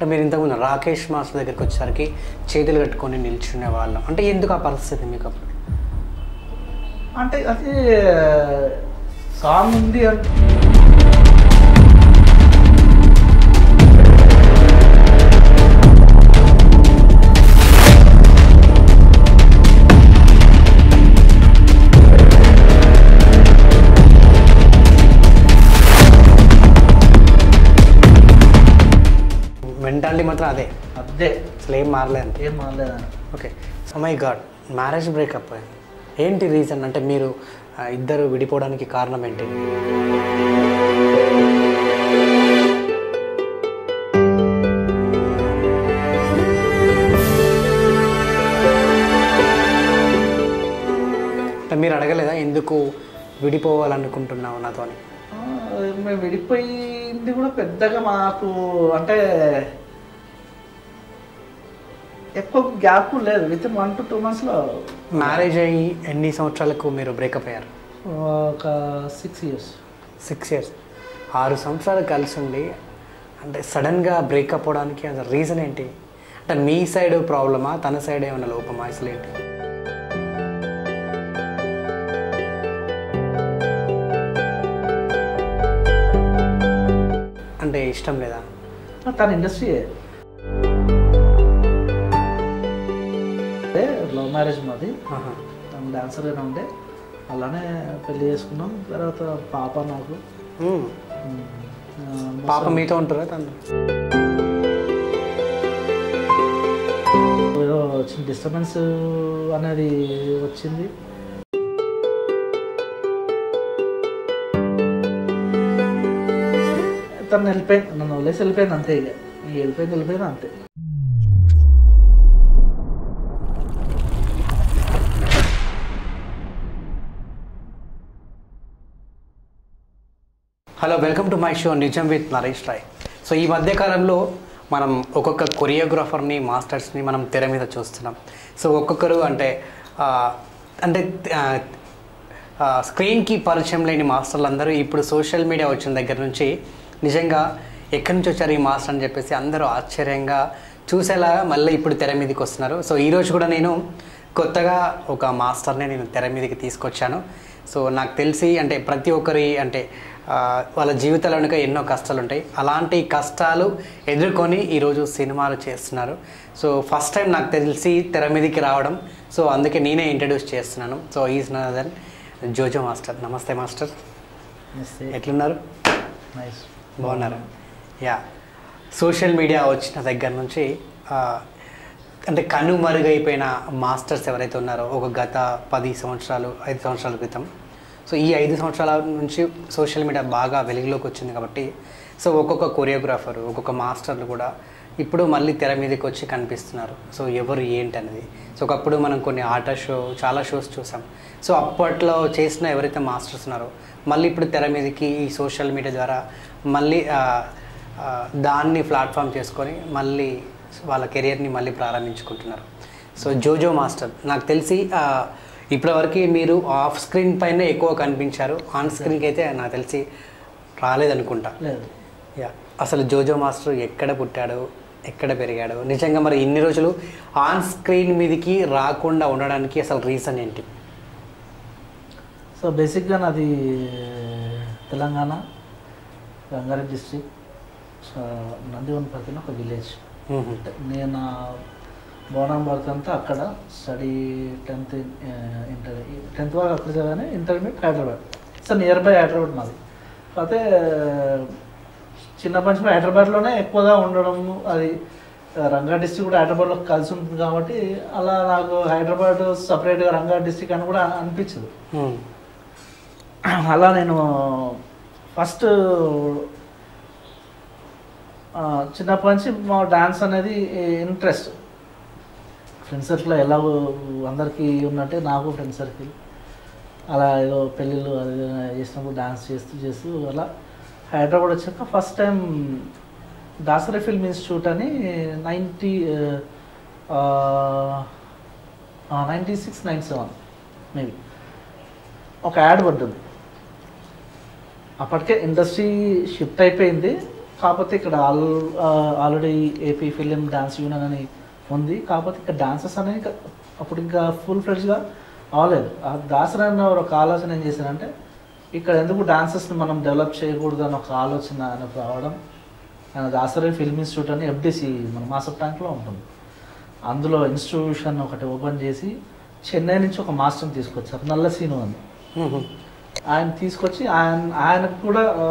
అంటే మీరు ఇంతకుముందు రాకేష్ మాస్టర్ దగ్గరికి వచ్చేసరికి చేతులు కట్టుకొని నిల్చునే వాళ్ళం అంటే ఎందుకు ఆ పరిస్థితి మీకు అప్పుడు అంటే అది సాంగ్ ఉంది అంటే మెంటాలిటీ మాత్రం అదే అదే అసలు ఏం మారలేదు ఏం మారలేదని okay so my god marriage breakup అయింది ఏంటి రీజన్ అంటే మీరు ఆ, ఇద్దరు విడిపోవడానికి కారణం ఏంటి అంటే మీరు అడగలేదా ఎందుకు విడిపోవాలనుకుంటున్నావు నాతోని ఆ, మేము విడిపోయింది కూడా పెద్దగా మాకు అంటే ఎక్కువ గ్యాప్ లేదు with in one to two మంత్స్లో మ్యారేజ్ అయ్యి ఎన్ని సంవత్సరాలకు మీరు బ్రేకప్ అయ్యారు ఒక సిక్స్ ఇయర్స్ సిక్స్ ఇయర్స్ ఆరు సంవత్సరాలు కలిసి ఉండి అంటే సడన్గా బ్రేకప్ అవడానికి అసలు రీజన్ ఏంటి అంటే మీ సైడ్ ప్రాబ్లమా తన సైడ్ ఏమైనా లోపమా అసలు ఏంటి అంటే ఇష్టం లేదా తన ఇండస్ట్రీ లవ్ మ్యారేజ్ మాది ఆహా. తను డాన్సర్గానే ఉండే అలానే పెళ్లి చేసుకున్నాం తర్వాత పాప నాకు మ్మ్. ఉమ్, ఆ, పాప మీతో ఉంటారా తను ఏదో చిన్న డిస్టర్బెన్స్ అనేది వచ్చింది తను వెళ్ళిపోయింది నన్ను వదిలేసి వెళ్ళిపోయింది అంతే ఇక ఇక వెళ్ళిపోయింది వెళ్ళిపోయింది అంతే hello welcome to my show నిజం విత్ నరేష్ రాయ్ సో ఈ మధ్యకాలంలో మనం ఒక్కొక్క కొరియోగ్రాఫర్ని మాస్టర్స్ని మనం తెర మీద చూస్తున్నాం సో ఒక్కొక్కరు అంటే ఆ, అంటే ఆ, ఆ, స్క్రీన్కి పరిచయం లేని మాస్టర్లు అందరూ ఇప్పుడు సోషల్ మీడియా వచ్చిన దగ్గర నుంచి నిజంగా ఎక్కడి నుంచి వచ్చారు ఈ మాస్టర్ అని చెప్పేసి అందరూ ఆశ్చర్యంగా చూసేలా మళ్ళీ ఇప్పుడు తెర మీదకి వస్తున్నారు సో ఈరోజు కూడా నేను కొత్తగా ఒక మాస్టర్ని నేను తెర మీదకి తీసుకొచ్చాను సో నాకు తెలిసి అంటే ప్రతి ఒక్కరి అంటే ఆ, వాళ్ళ జీవితాల్లో వెనుక ఎన్నో కష్టాలు ఉంటాయి అలాంటి కష్టాలు ఎదుర్కొని ఈరోజు సినిమాలు చేస్తున్నారు సో ఫస్ట్ టైం నాకు తెలిసి తెర మీదకి రావడం సో అందుకే నేనే ఇంట్రడ్యూస్ చేస్తున్నాను సో ఈజ్ నదన్ జోజో మాస్టర్ నమస్తే మాస్టర్ ఎట్లున్నారు నైస్ బాగున్నారు యా సోషల్ మీడియా వచ్చిన దగ్గర నుంచి ఆ, అంటే కనుమరుగైపోయిన మాస్టర్స్ ఎవరైతే ఉన్నారో ఒక గత పది సంవత్సరాలు ఐదు సంవత్సరాల క్రితం సో ఈ ఐదు సంవత్సరాల నుంచి సోషల్ మీడియా బాగా వెలుగులోకి వచ్చింది కాబట్టి సో ఒక్కొక్క కొరియోగ్రాఫర్ ఒక్కొక్క మాస్టర్లు కూడా ఇప్పుడు మళ్ళీ తెర మీదకి వచ్చి కనిపిస్తున్నారు సో ఎవరు ఏంటి అనేది సో ఒకప్పుడు మనం కొన్ని ఆట షో చాలా షోస్ చూసాం సో అప్పట్లో చేసిన ఎవరైతే మాస్టర్స్ ఉన్నారో మళ్ళీ ఇప్పుడు తెర మీదకి ఈ సోషల్ మీడియా ద్వారా మళ్ళీ ఆ, ఆ, దాన్ని ప్లాట్ఫామ్ చేసుకొని మళ్ళీ వాళ్ళ కెరియర్ని మళ్ళీ ప్రారంభించుకుంటున్నారు సో జోజో మాస్టర్ నాకు తెలిసి ఆ, ఇప్పటివరకు మీరు ఆఫ్ స్క్రీన్ పైన ఎక్కువ కనిపించారు ఆన్ స్క్రీన్కి అయితే నాకు తెలిసి రాలేదనుకుంటా లేదు యా అసలు జోజో మాస్టర్ ఎక్కడ పుట్టాడు ఎక్కడ పెరిగాడు నిజంగా మరి ఇన్ని రోజులు ఆన్ స్క్రీన్ మీదకి రాకుండా ఉండడానికి అసలు రీజన్ ఏంటి సో బేసిక్గా నాది తెలంగాణ రంగారెడ్డి డిస్ట్రిక్ట్ నందివనపర్తిన ఒక విలేజ్ మ్మ్. నేను బోనం వర్క్ అంతా అక్కడ స్టడీ టెన్త్ ఇంటర్ టెన్త్ వరకు అక్కడ చదివాను intermediate Hyderabad so near by Hyderabad మాది కాకపోతే చిన్నప్పటి నుంచి హైదరాబాద్లోనే ఎక్కువగా ఉండడం అది రంగా డిస్టిక్ కూడా హైదరాబాద్లో కలిసి ఉంటుంది కాబట్టి అలా నాకు హైదరాబాద్ సపరేట్గా రంగా డిస్టిక్ అని కూడా అనిపించదు మ్మ్. అలా నేను ఫస్ట్ చిన్నప్పటి నుంచి మా డాన్స్ అనేది ఇంట్రెస్ట్ ఫ్రెండ్ సర్కిల్ ఎలా అందరికీ ఉన్నట్టే నాకు ఫ్రెండ్ సర్కిల్ అలా ఏదో పెళ్ళిళ్ళు అది ఇది చేసినప్పుడు డాన్స్ చేస్తూ చేస్తూ అలా హైదరాబాద్ వచ్చాక first time Dasari film institute అని ninety ninety six nine seven maybe ఒక యాడ్ పడ్డది అప్పటికే ఇండస్ట్రీ షిఫ్ట్ అయిపోయింది కాకపోతే ఇక్కడ all already AP film dance union అని ఉంది కాకపోతే ఇక్కడ డాన్సెస్ అనేవి ఇంకా అప్పుడు ఇంకా ఫుల్ ఫ్రెష్గా అవ్వలేదు ఆ దాసరి అన్న ఒక ఆలోచన ఏం చేశారంటే ఇక్కడ ఎందుకు డాన్సెస్ని మనం డెవలప్ చేయకూడదు అని ఒక ఆలోచన ఆయనకు రావడం ఆయన దాసరి ఫిల్మ్ ఇన్స్టిట్యూట్ అని ఎఫ్డిసి మన మాసప్ ట్యాంక్లో ఉంటుంది అందులో ఇన్స్టిట్యూషన్ ఒకటి ఓపెన్ చేసి చెన్నై నుంచి ఒక మాస్టర్ని తీసుకొచ్చారు నల్ల సీను అని ఆయన తీసుకొచ్చి ఆయన ఆయనకు కూడా ఆ,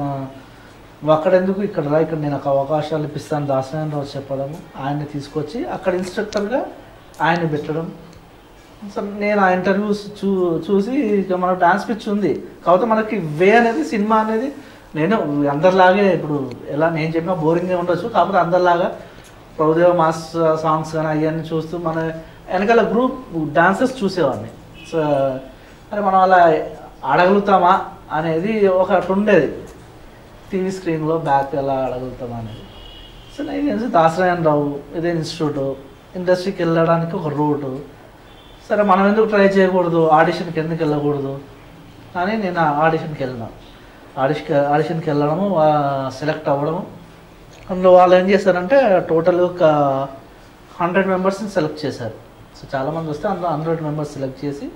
అక్కడెందుకు ఇక్కడ రా ఇక్కడ నేను ఒక అవకాశాలు ఇప్పిస్తాను దాసనారాయణ రావు చెప్పడము ఆయన్ని తీసుకొచ్చి అక్కడ ఇన్స్ట్రక్టర్గా ఆయన పెట్టడం సో నేను ఆ ఇంటర్వ్యూస్ చూ చూసి ఇక మన డాన్స్ పిచ్ ఉంది కాకపోతే మనకి వే అనేది సినిమా అనేది నేను అందరిలాగే ఇప్పుడు ఎలా నేను చెప్పినా బోరింగ్గా ఉండొచ్చు కాకపోతే అందరిలాగా ప్రభుదేవ మాస్ సాంగ్స్ కానీ అవన్నీ చూస్తూ మన వెనకాల గ్రూప్ డాన్సెస్ చూసేవాడిని సో మరి మనం అలా ఆడగలుగుతామా అనేది ఒకటి ఉండేది టీవీ స్క్రీన్లో బ్యాక్ ఎలా ఆడగలుగుతామా అనేది సో నేను తెలిసి దాసరాయణ రావు ఇదే ఇన్స్టిట్యూట్ ఇండస్ట్రీకి వెళ్ళడానికి ఒక రూటు సరే మనం ఎందుకు ట్రై చేయకూడదు ఆడిషన్కి ఎందుకు వెళ్ళకూడదు అని నేను ఆ ఆడిషన్కి వెళ్ళిన ఆడిషన్ ఆడిషన్కి వెళ్ళడము సెలెక్ట్ అవ్వడము అందులో వాళ్ళు ఏం చేశారంటే టోటల్ ఒక హండ్రెడ్ మెంబర్స్ని సెలెక్ట్ చేశారు సో చాలామంది వస్తే అందులో హండ్రెడ్ మెంబర్స్ సెలెక్ట్ చేసి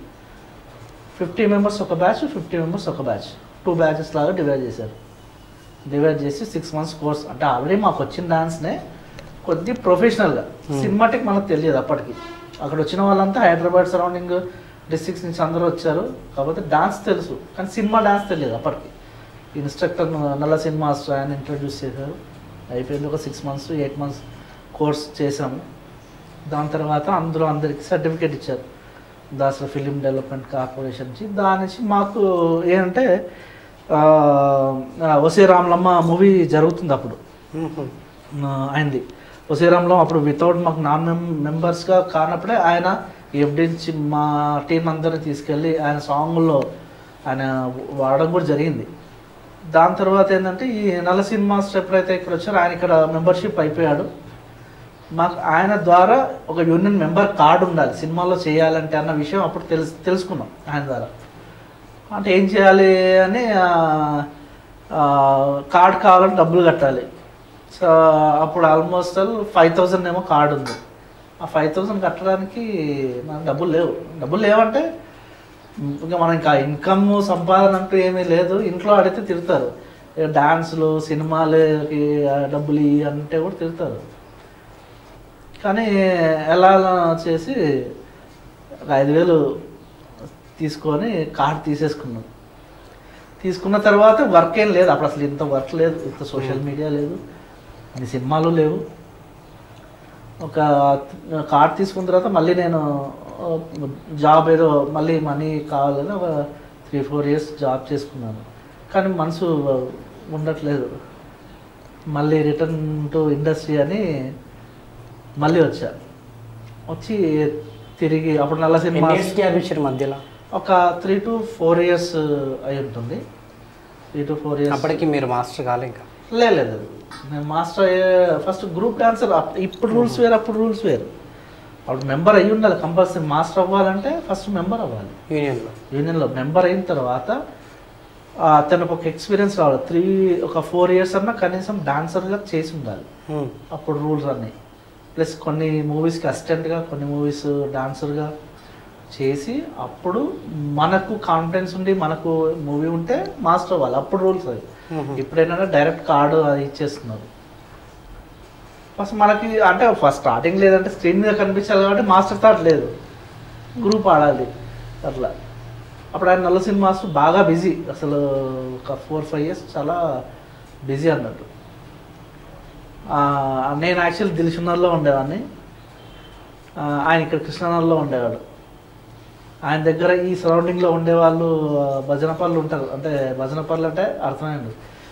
ఫిఫ్టీ మెంబర్స్ ఒక బ్యాచ్ ఫిఫ్టీ మెంబర్స్ ఒక బ్యాచ్ టూ బ్యాచెస్ లాగా డివైడ్ చేశారు డివైడ్ చేసి సిక్స్ మంత్స్ కోర్స్ అంటే ఆల్రెడీ మాకు వచ్చిన డాన్స్నే కొద్ది ప్రొఫెషనల్గా Hmm. సినిమాటిక్ మనకు తెలియదు అప్పటికి అక్కడ వచ్చిన వాళ్ళంతా హైదరాబాద్ సరౌండింగ్ డిస్ట్రిక్ట్స్ నుంచి అందరూ వచ్చారు కాకపోతే డాన్స్ తెలుసు కానీ సినిమా డాన్స్ తెలియదు అప్పటికి ఇన్స్ట్రక్టర్ నల్ల సినిమా ఆయన ఇంట్రడ్యూస్ చేశారు అయిపోయింది ఒక six months eight months course చేసాము దాని తర్వాత అందులో అందరికి సర్టిఫికేట్ ఇచ్చారు దాసరా ఫిలిం డెవలప్మెంట్ కార్పొరేషన్ నుంచి దాని నుంచి మాకు ఏంటంటే ఆ, ఆ, వసే రామలమ్మ మూవీ జరుగుతుంది అప్పుడు ఆ, అయింది వసీరాంలో అప్పుడు వితౌట్ మాకు నాన్ మెం మెంబర్స్గా కానప్పుడే ఆయన ఎఫ్డి నుంచి మా టీం అందరిని తీసుకెళ్ళి ఆయన సాంగ్లో ఆయన వాడడం కూడా జరిగింది దాని తర్వాత ఏంటంటే ఈ నల్ల సినిమాస్ ఎప్పుడైతే ఇక్కడ వచ్చారో ఆయన ఇక్కడ మెంబర్షిప్ అయిపోయాడు మాకు ఆయన ద్వారా ఒక యూనియన్ మెంబర్ కార్డు ఉండాలి సినిమాలో చేయాలంటే అన్న విషయం అప్పుడు తెలుసు తెలుసుకున్నాం ఆయన ద్వారా అంటే ఏం చేయాలి అని కార్డ్ కావాలంటే డబ్బులు కట్టాలి సో అప్పుడు ఆల్మోస్ట్ ఫైవ్ థౌజండ్ ఏమో కార్డు ఉంది ఆ ఫైవ్ థౌజండ్ కట్టడానికి మనకు డబ్బులు లేవు డబ్బులు లేవంటే ఇంకా మనం ఇంకా ఇన్కమ్ సంపాదన అంటూ ఏమీ లేదు ఇంట్లో అడిగితే తిడతారు ఇక డాన్సులు సినిమాలకి ఆ డబ్బులు ఇవి అంటే కూడా తిడతారు కానీ ఎలా అలా చేసి ఒక ఐదు వేలు తీసుకొని కార్డ్ తీసేసుకున్నాం తీసుకున్న తర్వాత వర్క్ ఏం లేదు అప్పుడు అసలు ఇంత వర్క్ లేదు ఇంత సోషల్ మీడియా లేదు అన్ని సినిమాలు లేవు ఒక కార్డ్ తీసుకున్న తర్వాత మళ్ళీ నేను జాబ్ ఏదో మళ్ళీ మనీ కావాలని ఒక త్రీ ఫోర్ ఇయర్స్ జాబ్ చేసుకున్నాను కానీ మనసు ఉండట్లేదు మళ్ళీ రిటర్న్ టు ఇండస్ట్రీ అని మళ్ళీ వచ్చా వచ్చి తిరిగి అప్పుడు నల్ల సినిమా ఎన్ని గ్యాప్ ఇచ్చారు మధ్యలో ఒక త్రీ టు ఫోర్ ఇయర్స్ అయి ఉంటుంది త్రీ టు ఫోర్ ఇయర్స్ అప్పటికి మీరు మాస్టర్ కాలే ఇంకా లేదు లేదు నేను మాస్టర్ అయ్యే ఫస్ట్ గ్రూప్ డాన్సర్ ఇప్పుడు రూల్స్ వేరు అప్పుడు రూల్స్ వేరు అప్పుడు మెంబర్ అయ్యి ఉండాలి కంపల్సరీ మాస్టర్ అవ్వాలంటే ఫస్ట్ మెంబర్ అవ్వాలి యూనియన్లో యూనియన్లో మెంబర్ అయిన తర్వాత ఆ, అతనికి ఒక ఎక్స్పీరియన్స్ రావాలి త్రీ ఒక ఫోర్ ఇయర్స్ అన్నా కనీసం డాన్సర్గా చేసి ఉండాలి అప్పుడు రూల్స్ అన్నీ ప్లస్ కొన్ని మూవీస్కి అసిస్టెంట్గా కొన్ని మూవీస్ డాన్సర్గా చేసి అప్పుడు మనకు కాన్ఫిడెన్స్ ఉండి మనకు మూవీ ఉంటే మాస్టర్ అవ్వాలి అప్పుడు రూల్స్ అవి ఇప్పుడేంటంటే డైరెక్ట్ కార్డు అది ఇచ్చేస్తున్నారు ఫస్ట్ మనకి అంటే ఫస్ట్ స్టార్టింగ్ లేదంటే స్క్రీన్ మీద కనిపించాలి కాబట్టి మాస్టర్ థాట్ లేదు గ్రూప్ ఆడాలి అట్లా అప్పుడు ఆయన నల్ల సినిమాస్ బాగా బిజీ అసలు ఒక ఫోర్ ఫైవ్ ఇయర్స్ చాలా బిజీ అన్నట్టు ఆ, నేను యాక్చువల్ దిల్సున్నర్లో ఉండేవాడిని ఆ, ఆయన ఇక్కడ కృష్ణనగర్లో ఉండేవాడు ఆయన దగ్గర ఈ సరౌండింగ్లో ఉండేవాళ్ళు ఆ, భజన పనులు ఉంటారు అంటే భజన పనులు అంటే అర్థమైంది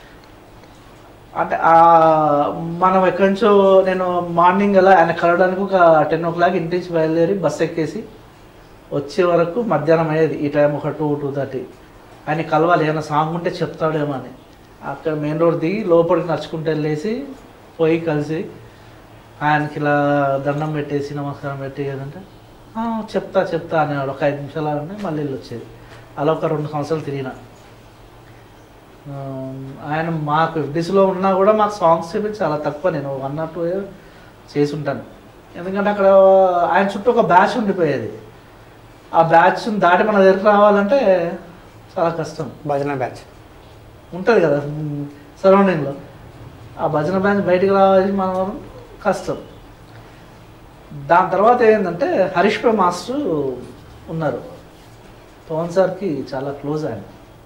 అంటే ఆ మనం ఎక్కడి నుంచో నేను మార్నింగ్ అలా ఆయన కలవడానికి ఒక టెన్ ఓ క్లాక్ ఇంటి నుంచి బయలుదేరి బస్ ఎక్కేసి వచ్చే వరకు మధ్యాహ్నం అయ్యేది ఈ టైం ఒక టూ టూ థర్టీ ఆయన కలవాలి ఏమైనా సాంగ్ ఉంటే చెప్తాడేమో అని అక్కడ మెయిన్ రోడ్ దిగి లోపలికి నడుచుకుంటూ వెళ్ళేసి పోయి కలిసి ఆయనకి ఇలా దండం పెట్టేసి నమస్కారం పెట్టి ఏదంటే "ఆ, చెప్తా చెప్తా అనేవాడు ఒక ఐదు నిమిషాలు అంటే మళ్ళీ వెళ్ళి వచ్చేది అలా ఒక రెండు సంవత్సరాలు తిరిగిన ఆ, ఆయన మాకు ఎఫ్డిసిలో ఉన్నా కూడా మాకు సాంగ్స్ చెప్పి చాలా తక్కువ నేను వన్ ఆర్ టూ చేసి ఉంటాను ఎందుకంటే అక్కడ ఆయన చుట్టూ ఒక బ్యాచ్ ఉండిపోయేది ఆ బ్యాచ్ దాటి మన దగ్గరికి రావాలంటే చాలా కష్టం భజన బ్యాచ్ ఉంటుంది కదా సరౌండింగ్లో ఆ భజన బ్యాచ్ బయటికి రావాలి మనం కష్టం దాని తర్వాత ఏంటంటే హరీష్ పే మాస్టర్ ఉన్నారు పవన్ సార్కి చాలా క్లోజ్ ఆయన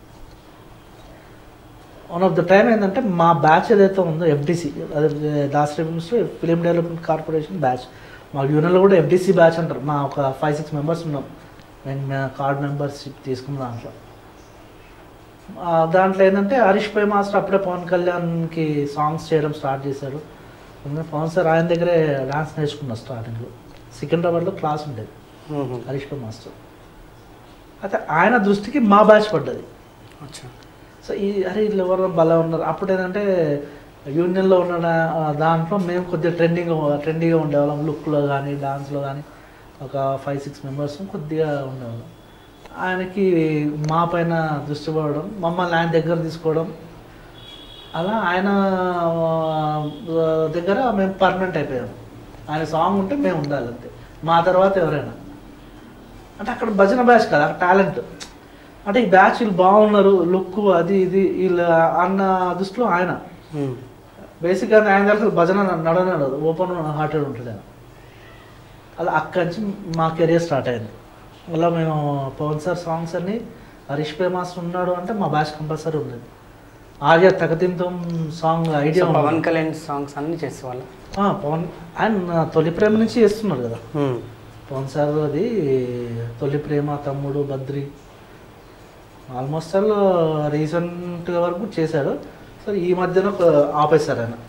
వన్ ఆఫ్ ద టైం ఏంటంటే మా బ్యాచ్ ఏదైతే ఉందో ఎఫ్డిసి అదే Dasari film development corporation batch మా యూనియన్లో కూడా ఎఫ్డిసి బ్యాచ్ అంటారు మా ఒక ఫైవ్ సిక్స్ మెంబర్స్ ఉన్నాం మేము కార్డ్ మెంబర్షిప్ తీసుకున్న దాంట్లో ఆ, దాంట్లో ఏంటంటే హరీష్ పై మాస్టర్ అప్పుడే పవన్ కళ్యాణ్కి సాంగ్స్ చేయడం స్టార్ట్ చేశాడు అందుకని పవన్ సార్ ఆయన దగ్గరే డాన్స్ నేర్చుకున్నాను స్టార్టింగ్లో సికింద్రాబాద్లో క్లాస్ ఉండేది హరీష్ పై మాస్టర్ అయితే ఆయన దృష్టికి మా బ్యాచ్ పడ్డది అచ్చా సో ఈ అరే వీళ్ళు ఎవరు భలే ఉన్నారు అప్పుడు ఏంటంటే యూనియన్లో ఉన్న దా- దాంట్లో మేము కొద్దిగా ట్రెండింగ్ ట్రెండీగా ఉండేవాళ్ళం లుక్లో కానీ డాన్స్లో కానీ ఒక ఫైవ్ సిక్స్ మెంబర్స్ కొద్దిగా ఉండేవాళ్ళం ఆయనకి మా పైన దృష్టి పడడం మమ్మల్ని ఆయన దగ్గర తీసుకోవడం అలా ఆయన ఆ, దగ్గర మేము పర్మనెంట్ అయిపోయాము ఆయన సాంగ్ ఉంటే మేము ఉండాలి అంతే మా తర్వాత ఎవరైనా అంటే అక్కడ భజన బ్యాచ్ కదా అక్కడ టాలెంట్ అంటే ఈ బ్యాచ్ వీళ్ళు బాగున్నారు లుక్ అది ఇది వీళ్ళు అన్న దృష్టిలో ఆయన బేసిక్గా ఆయన దగ్గర భజన నడనడదు ఓపెన్ హార్టెడ్ ఉంటుంది ఆయన అలా అక్కడి నుంచి మా కెరియర్ స్టార్ట్ అయింది అలా మేము పవన్ సార్ సాంగ్స్ అన్ని హరీష్ పే మాస్టర్ ఉన్నాడు అంటే మా బ్యాచ్ కంపల్సరీ ఉండేది ఆర్య తగతింతం song idea so Pavan Kalyan songs అన్ని చేసేవాళ్ళ పవన్ ఆయన తొలి ప్రేమ నుంచి చేస్తున్నారు కదా పవన్ సార్ అది తొలి ప్రేమ తమ్ముడు బద్రి ఆల్మోస్ట్ ఆల్ రీసెంట్ వరకు చేశాడు సో ఈ మధ్యన ఒక ఆపేశారు ఆయన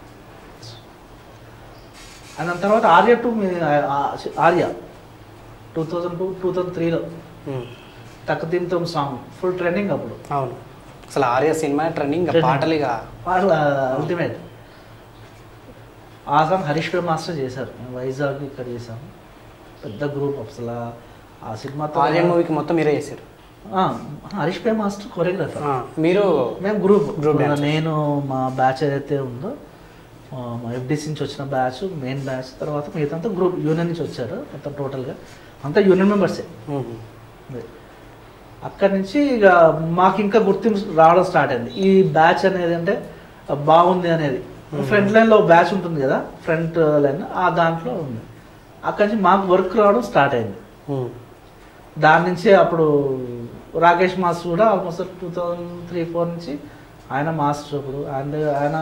ఆయన దాని తర్వాత Arya two Arya two thousand two two thousand త్రీలో తక్కువ సాంగ్ ఫుల్ ట్రెండింగ్ అప్పుడు అవును అసలు ఆర్య సినిమా ట్రెండింగ్ Trending. పాటలుగా వాళ్ళ అల్టిమేట్ ఆ సాంగ్ హరీష్ పే మాస్టర్ చేశారు మేము వైజాగ్ ఇక్కడ చేశాము పెద్ద గ్రూప్ అసలు ఆ సినిమాతో ఆర్య మూవీకి మొత్తం మీరే చేశారు ఆ, హరీష్ పే మాస్టర్ కొరియోగ్రాఫర్ ఆ, మీరు మేము గ్రూప్ Group dancers. నేను మా బ్యాచ్ ఏదైతే ఉందో ఆ, మా ఎఫ్డిసి నుంచి వచ్చిన బ్యాచ్ మెయిన్ బ్యాచ్ తర్వాత మిగతా అంతా గ్రూప్ యూనియన్ నుంచి వచ్చారు మొత్తం టోటల్గా అంతా యూనియన్ మెంబర్సే మ్మ్. అదే. అక్కడి నుంచి ఇక మాకు ఇంకా గుర్తింపు రావడం స్టార్ట్ అయింది ఈ బ్యాచ్ అనేది అంటే బాగుంది అనేది ఫ్రంట్ లైన్లో బ్యాచ్ ఉంటుంది కదా ఫ్రంట్ లైన్ ఆ దాంట్లో ఉంది అక్కడి నుంచి మాకు వర్క్ రావడం స్టార్ట్ అయింది మ్మ్. దాని నుంచి అప్పుడు రాకేష్ మాస్టర్ కూడా almost two thousand three four నుంచి ఆయన మాస్టర్ అప్పుడు ఆయన దగ్గర- ఆయన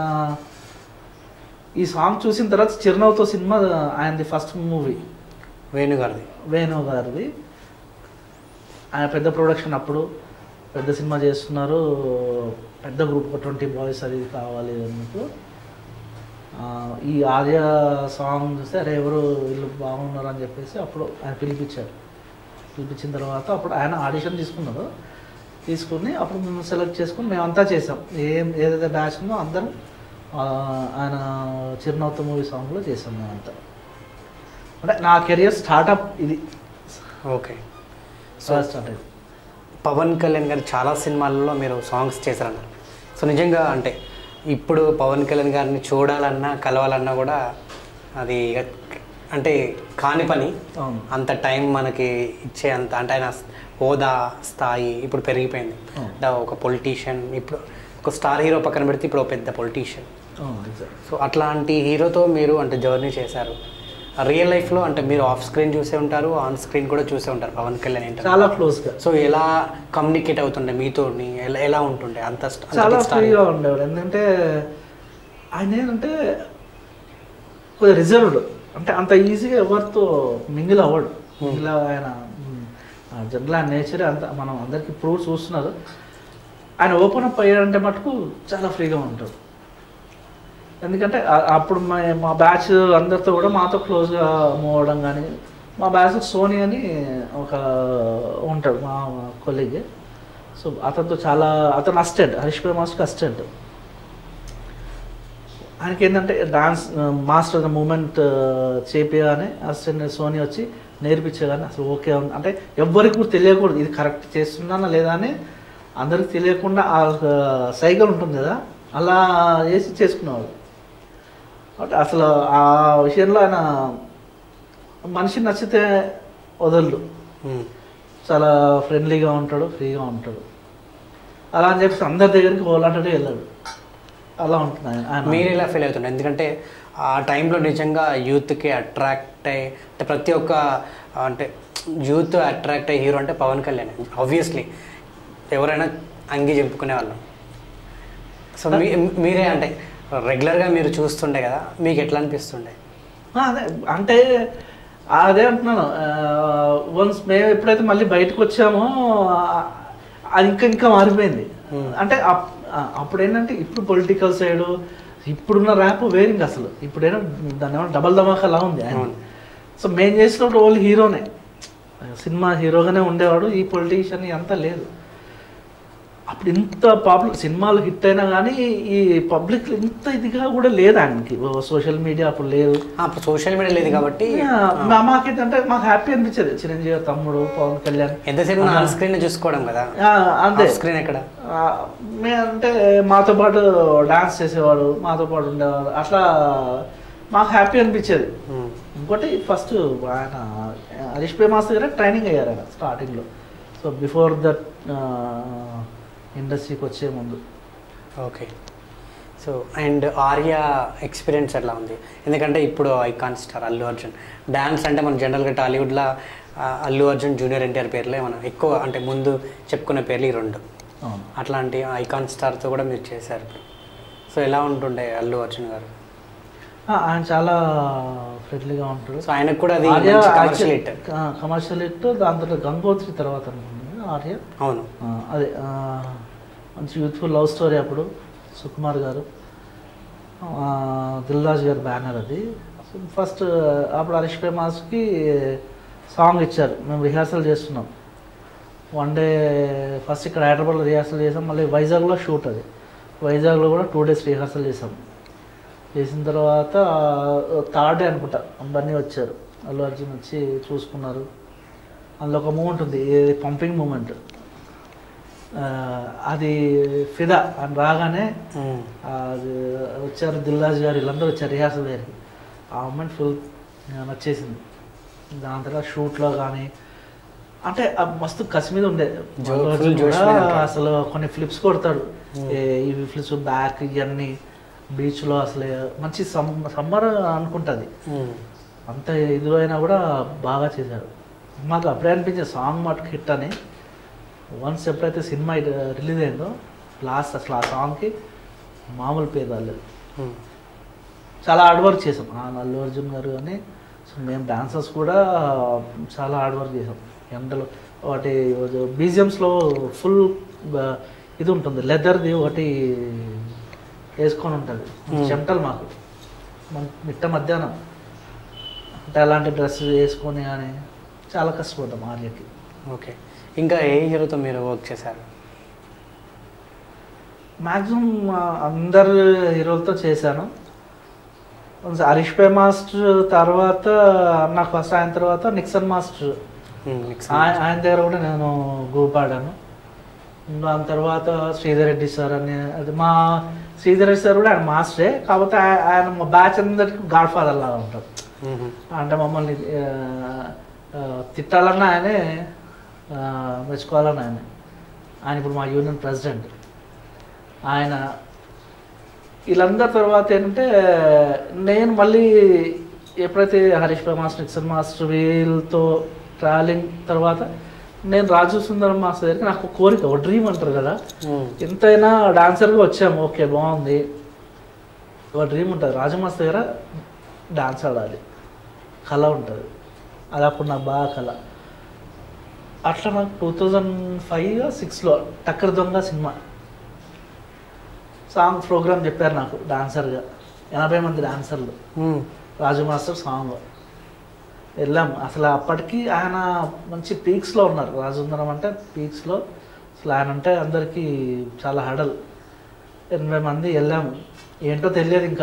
ఈ సాంగ్ చూసిన తర్వాత చిరునవ్వుతో సినిమా ఆయనది ఫస్ట్ మూవీ వేణు గారిది వేణు గారిది ఆయన పెద్ద ప్రొడక్షన్ అప్పుడు పెద్ద సినిమా చేస్తున్నారు పెద్ద గ్రూప్ ఒక ట్వంటీ బాయ్స్ అది కావాలి అన్నట్టు ఆ, ఈ ఆర్య సాంగ్ చూస్తే అరే ఎవరు వీళ్ళు బాగున్నారు అని చెప్పేసి అప్పుడు ఆయన పిలిపించారు పిలిపించిన తర్వాత అప్పుడు ఆయన ఆడిషన్ తీసుకున్నారు తీసుకుని అప్పుడు మేము సెలెక్ట్ చేసుకుని మేమంతా చేసాం ఏం ఏదైతే బ్యాచ్ ఉందో అందరం ఆ, ఆయన చిరునవ్వుతో మూవీ సాంగ్లో చేసాం మేమంతా అంటే నా కెరియర్ స్టార్ట్అప్ ఇది ఓకే సో స్టార్ట్ అయింది పవన్ కళ్యాణ్ గారి చాలా సినిమాలలో మీరు సాంగ్స్ చేశారన్నారు సో నిజంగా అంటే ఇప్పుడు పవన్ కళ్యాణ్ గారిని చూడాలన్నా కలవాలన్నా కూడా అది ఇక అంటే కాని పని అవును అంత టైం మనకి ఇచ్చే అంత అంటే ఆయన హోదా స్థాయి ఇప్పుడు పెరిగిపోయింది అవును. అంటే ఒక పొలిటీషియన్ ఇప్పుడు ఒక స్టార్ హీరో పక్కన పెడితే ఇప్పుడు ఒక పెద్ద పొలిటీషియన్ అవును exact. సో అట్లాంటి హీరోతో మీరు అంటే జర్నీ చేశారు రియల్ లైఫ్లో అంటే మీరు ఆఫ్ స్క్రీన్ చూసే ఉంటారు ఆన్ స్క్రీన్ కూడా చూసే ఉంటారు పవన్ కళ్యాణ్ ఏంటంటే చాలా క్లోజ్గా సో ఎలా కమ్యూనికేట్ అవుతుండే మీతో ఎలా ఎలా ఉంటుండే అంత st- అంత చాలా big star. ఫ్రీగా ఉండేవాడు ఎందుకంటే ఆయన ఏంటంటే కొద్దిగా రిజర్వ్డ్ అంటే అంత ఈజీగా ఎవరితో మింగిల్ అవ్వడు మింగిల్ ఆయన జనరల్ ఆయన నేచర్ అంత మనం అందరికీ ప్రూవ్ చూస్తున్నారు ఆయన ఓపెన్ అప్ అయ్యాడంటే మటుకు చాలా ఫ్రీగా ఉంటాడు ఎందుకంటే ఆ- అప్పుడు మా మా బ్యాచ్ అందరితో కూడా మాతో క్లోజ్గా మూవ్ అవ్వడం కానీ మా బ్యాచ్ సోనీ అని ఒక ఉంటాడు మా కొలీగ్ సో అతనితో చాలా అతను అసిస్టెంట్ హరీష్ పై మాస్టర్కి అసిస్టెంట్ ఆయనకి ఏంటంటే డాన్స్ మాస్టర్ మూమెంట్ చేపియగానే అసిస్టెంట్ సోనీ వచ్చి నేర్పించగానే అసలు ఓకే ఉంది అంటే ఎవ్వరికి కూడా తెలియకూడదు ఇది కరెక్ట్ చేస్తున్నానా లేదా అని అందరికి తెలియకుండా ఆ సైకిల్ ఉంటుంది కదా అలా వేసి చేసుకునేవాడు అంటే అసలు ఆ విషయంలో ఆయన మనిషి నచ్చితే వదలడు ఉమ్. చాలా ఫ్రెండ్లీగా ఉంటాడు ఫ్రీగా ఉంటాడు అలా అని చెప్పేసి అందరి దగ్గరికి పోలాంటే వెళ్ళాడు అలా ఉంటుంది ఆయన ఆయన మీరు ఎలా ఫీల్ అవుతుండే ఎందుకంటే ఆ టైంలో నిజంగా యూత్కి అట్రాక్ట్ అయ్యి అంటే ప్రతి ఒక్క అంటే యూత్ అట్రాక్ట్ అయ్యే హీరో అంటే పవన్ కళ్యాణ్ ఆబ్వియస్లీ ఎవరైనా అంగి చెప్పుకునే వాళ్ళం సో మీ మీరే అంటే రెగ్యులర్గా మీరు చూస్తుండే కదా మీకు ఎట్లా అనిపిస్తుండే ఆ, అదే అంటే అదే అంటున్నాను వన్స్ మేము ఎప్పుడైతే మళ్ళీ బయటకు వచ్చామో ఆ, అది ఇంకా ఇంకా మారిపోయింది Hmm. అంటే అప్- ఆ, అప్పుడు ఏంటంటే ఇప్పుడు పొలిటికల్ సైడ్ ఇప్పుడున్న ర్యాప్ వేరింగ్ అసలు ఇప్పుడేమో దాని ఏమో డబల్ ధమాకా అలా ఉంది ఆయన అవును. సో మేము చేసినప్పుడు ఓన్లీ హీరోనే సినిమా హీరోగానే ఉండేవాడు ఈ పొలిటీషియన్ అంతా లేదు అప్పుడు ఇంత పాపులర్ సినిమాలు హిట్ అయినా కానీ ఈ పబ్లిక్ ఇంత ఇదిగా కూడా లేదు ఆయనకి సోషల్ మీడియా అప్పుడు లేదు అప్పుడు సోషల్ మీడియా లేదు కాబట్టి మా- మాకేంటంటే మాకు హ్యాపీ అనిపించేది చిరంజీవి తమ్ముడు పవన్ కళ్యాణ్ ఎంతసేపు ఆన్ స్క్రీన్ చూసుకోవడం కదా ఆ, అంతే స్క్రీన్ ఎక్కడ ఆ, మే అంటే మాతో పాటు డాన్స్ చేసేవాడు మాతో పాటు ఉండేవాడు అట్లా మాకు హ్యాపీ అనిపించేది ఉమ్. ఇంకోటి ఫస్ట్ ఆయన హరీష్ పే మాస్టర్ గారే ట్రైనింగ్ అయ్యారు ఆయన స్టార్టింగ్లో సో బిఫోర్ దట్ ఇండస్ట్రీకి వచ్చే ముందు okay so and Arya experience ఎట్లా ఉంది ఎందుకంటే ఇప్పుడు icon star Allu Arjun dance అంటే మనం జనరల్గా టాలీవుడ్లో ఆ, అల్లు అర్జున్ జూనియర్ ఎన్టీఆర్ పేర్లే మనం ఎక్కువ అంటే ముందు చెప్పుకునే పేర్లు ఈ రెండు అవును అట్లాంటి ఐకాన్ స్టార్తో కూడా మీరు చేశారు సో ఎలా ఉంటుండే అల్లు అర్జున్ గారు ఆ, ఆయన చాలా ఫ్రెండ్లీగా ఉంటాడు సో ఆయనకు కూడా అది Arya commercial hit commercial hit దాంతో గంగోత్రి తర్వాత అనుకుంటున్నాను ఆర్య అవును ఆ, అదే ఆ, మంచి యూత్ఫుల్ లవ్ స్టోరీ అప్పుడు సుకుమార్ గారు ఆ, దిల్ రాజు గారి బ్యానర్ అది ఫస్ట్ అప్పుడు హరీష్ ఫేమాస్కి సాంగ్ ఇచ్చారు మేము రిహార్సల్ చేస్తున్నాం వన్ డే ఫస్ట్ ఇక్కడ హైదరాబాద్లో రిహార్సల్ చేసాం మళ్ళీ వైజాగ్లో షూట్ అది వైజాగ్లో కూడా టూ డేస్ రిహార్సల్ చేసాం చేసిన తర్వాత థర్డ్ డే అనుకుంటా అందరినీ వచ్చారు అల్లు అర్జున్ వచ్చి చూసుకున్నారు అందులో ఒక మూమెంట్ ఉంది ఇది పంపింగ్ మూమెంట్ అది ఫిదా అని రాగానే ఉమ్. అది వచ్చారు దిల్రాజు గారు వీళ్ళందరూ వచ్చారు రిహార్సల్ దగ్గరికి ఆ మూమెంట్ ఫుల్ నచ్చేసింది దాని తర్వాత షూట్లో కానీ అంటే ఆ మస్తు కసి మీద ఉండే జో- అల్లు full అర్జున్ జోష్ కూడా మీద ఉంటాడు. అసలు కొన్ని ఫ్లిప్స్ కొడతాడు ఏ- ఇవి ఫ్లిప్స్ బ్యాక్ ఇవన్నీ బీచ్లో అసలు మంచి సమ్ సమ్మర్ అనుకుంటుంది ఉమ్. అంత ఇది అయినా కూడా బాగా చేశాడు మాకు అప్పుడే అనిపించింది సాంగ్ మటుకు హిట్ అని వన్స్ ఎప్పుడైతే సినిమా రిలీజ్ అయిందో లాస్ట్ అసలు ఆ సాంగ్కి మామూలు పేరు రాలేదు ఉమ్. చాలా హార్డ్ వర్క్ చేసాం ఆ అల్లు అర్జున్ గారు కానీ సో మేము డాన్సర్స్ కూడా చాలా హార్డ్ వర్క్ చేసాం ఎండలో ఒకటి బీజిఎమ్స్లో ఫుల్ ఇది ఉంటుంది లెదర్ది ఒకటి వేసుకొని ఉంటుంది Hmm. చెమటలు మాకు మన మిట్ట మధ్యాహ్నం అంటే అలాంటి డ్రెస్ వేసుకొని కానీ చాలా కష్టపడ్డాం ఆర్యకి ఓకే ఇంకా ఏ హీరోతో మీరు వర్క్ చేశారు మ్యాక్సిమం అందరు హీరోలతో చేశాను Once హరీష్ పే మాస్టర్ తర్వాత నాకు ఫస్ట్ ఆయన తర్వాత నిక్సన్ మాస్టర్ ఉమ్, next. ఆయన ఆయన దగ్గర కూడా నేను గూపాడాను దాని తర్వాత శ్రీధర్ రెడ్డి సార్ అని అది మా శ్రీధర్ రెడ్డి సార్ కూడా ఆయన మాస్టరే కాకపోతే ఆయ- ఆయన మా బ్యాచ్ అందరికి గాడ్ ఫాదర్ లాగా ఉంటారు ఉమ్. అంటే మమ్మల్ని ఆ, ఆ, తిట్టాలన్నా ఆయనే ఆ, మెచ్చుకోవాలన్నా ఆయనే ఆయన ఇప్పుడు మా యూనియన్ ప్రెసిడెంట్ ఆయన వీళ్ళందరి తర్వాత ఏంటంటే నేను మళ్ళీ ఎప్పుడైతే Harish Pai master Nixon master వీళ్ళతో ట్రావెలింగ్ తర్వాత నేను రాజు సుందరం మాస్టర్ దగ్గరికి నాకు ఒక కోరిక ఒక డ్రీమ్ అంటారు కదా ఉమ్. ఎంతైనా డాన్సర్గా వచ్చాము ఓకే బాగుంది ఒక డ్రీమ్ ఉంటుంది రాజు మాస్టర్ దగ్గర డాన్స్ ఆడాలి కళ ఉంటుంది అది అప్పుడు నాకు బాగా కళ అట్లా నాకు టూ థౌజండ్ ఫైవ్ సిక్స్లో టక్కర్ దొంగ సినిమా సాంగ్ ప్రోగ్రామ్ చెప్పారు నాకు డాన్సర్గా ఎనభై మంది డాన్సర్లు ఉమ్. రాజు మాస్టర్ సాంగ్ వెళ్ళాం అసలు అప్పటికి ఆయన మంచి పీక్స్లో ఉన్నారు రాజుందరం అంటే పీక్స్లో అసలు ఆయన అంటే అందరికీ చాలా హడల్ ఎనభై మంది వెళ్ళాము ఏంటో తెలియదు ఇంకా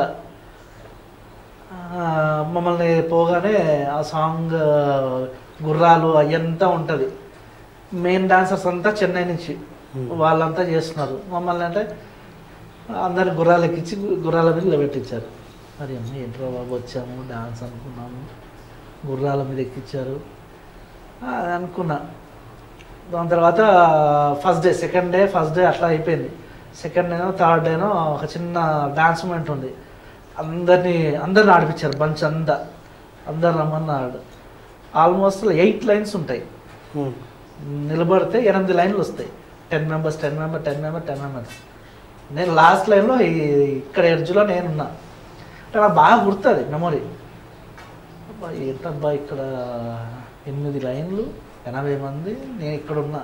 ఆ, మమ్మల్ని పోగానే ఆ సాంగ్ గుర్రాలు అయ్యంతా ఉంటుంది మెయిన్ డాన్సర్స్ అంతా చెన్నై నుంచి వాళ్ళంతా చేస్తున్నారు మమ్మల్ని అంటే అందరి గుర్రాలు ఎక్కించి గు- గుర్రాల మీద నిలబెట్టించారు మరి అమ్మ ఏంట్రా బాబు వచ్చాము డాన్స్ అనుకున్నాము గుర్రాల మీద ఎక్కించారు ఆ, అనుకున్నా దాని తర్వాత first day second day first day అట్లా అయిపోయింది సెకండ్ డేనో థర్డ్ డేనో ఒక చిన్న డాన్స్ మూమెంట్ ఉంది అందరినీ అందరిని ఆడిపించారు బంచ్ అంతా అందరు రమ్మన్నాడు ఆల్మోస్ట్ ఎయిట్ లైన్స్ ఉంటాయి ఉమ్. నిలబడితే ఎనిమిది లైన్లు వస్తాయి ten members ten member ten member ten members నేను లాస్ట్ లైన్లో ఇక్కడ ఎడ్జ్లో నేనున్నా అంటే నాకు బాగా గుర్తుంది మెమొరీ అబ్బా ఏంటబ్బా ఇక్కడ ఎనిమిది లైన్లు ఎనభై మంది నేను ఇక్కడ ఉన్నా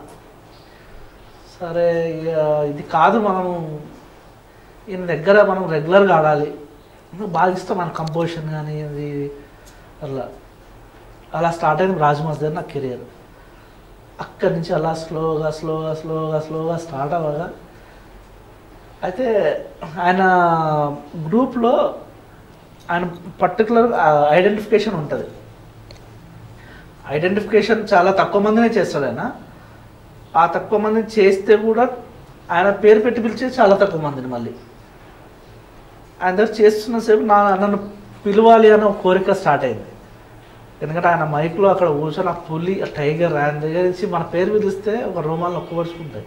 సరే ఇక ఇది కాదు మనము ఈయన దగ్గర మనం రెగ్యులర్గా ఆడాలి నాకు బాగా ఇష్టం మన కంపోజిషన్ కానీ ఇది అలా అలా స్టార్ట్ అయింది రాజమాస్ దగ్గర నా కెరియర్ అక్కడి నుంచి అలా స్లోగా స్లోగా స్లోగా స్లోగా స్టార్ట్ అవ్వగా అయితే ఆయన గ్రూప్లో ఆయన పర్టికులర్ ఐడెంటిఫికేషన్ ఉంటుంది ఐడెంటిఫికేషన్ చాలా తక్కువ మందినే చేస్తాడు ఆయన ఆ తక్కువ మందిని చేస్తే కూడా ఆయన పేరు పెట్టి పిలిచే చాలా తక్కువ మందిని మళ్ళీ ఆయన దగ్గర చేస్తున్న సేపు నా నన్ను పిలవాలి అనే ఒక కోరిక స్టార్ట్ అయింది ఎందుకంటే ఆయన మైక్లో అక్కడ కూర్చొని ఆ పులి ఆ టైగర్ ఆయన దగ్గర నుంచి మన పేరు పిలిస్తే ఒక రోమాలు ఒక్కపరుచుకుంటాయి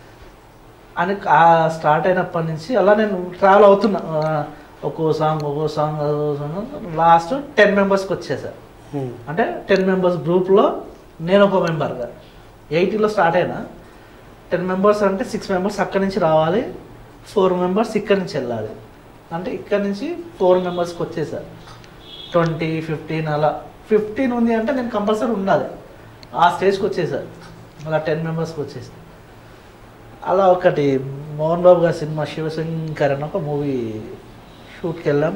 అని ఆ స్టార్ట్ అయినప్పటి నుంచి అలా నేను ట్రావెల్ అవుతున్నా ఆ, ఒక్కో సాంగ్ ఒక్కో సాంగ్ ఒక్కో సాంగ్ లాస్ట్ టెన్ మెంబర్స్కి వచ్చేసా ఉమ్. అంటే టెన్ మెంబర్స్ గ్రూప్లో నేను ఒక మెంబర్గా ఎయిటీలో స్టార్ట్ అయినా టెన్ మెంబర్స్ అంటే సిక్స్ మెంబర్స్ అక్కడి నుంచి రావాలి ఫోర్ మెంబర్స్ ఇక్కడి నుంచి వెళ్ళాలి అంటే ఇక్కడి నుంచి ఫోర్ మెంబర్స్కి వచ్చేసా ట్వంటీ ఫిఫ్టీన్ అలా ఫిఫ్టీన్ ఉంది అంటే నేను కంపల్సరీ ఉండాలి ఆ స్టేజ్కి వచ్చేసా అలా టెన్ మెంబర్స్కి వచ్చేసా అలా ఒకటి మోహన్ బాబు గారి సినిమా శివశంకర్ అని ఒక మూవీ షూట్కి వెళ్ళాం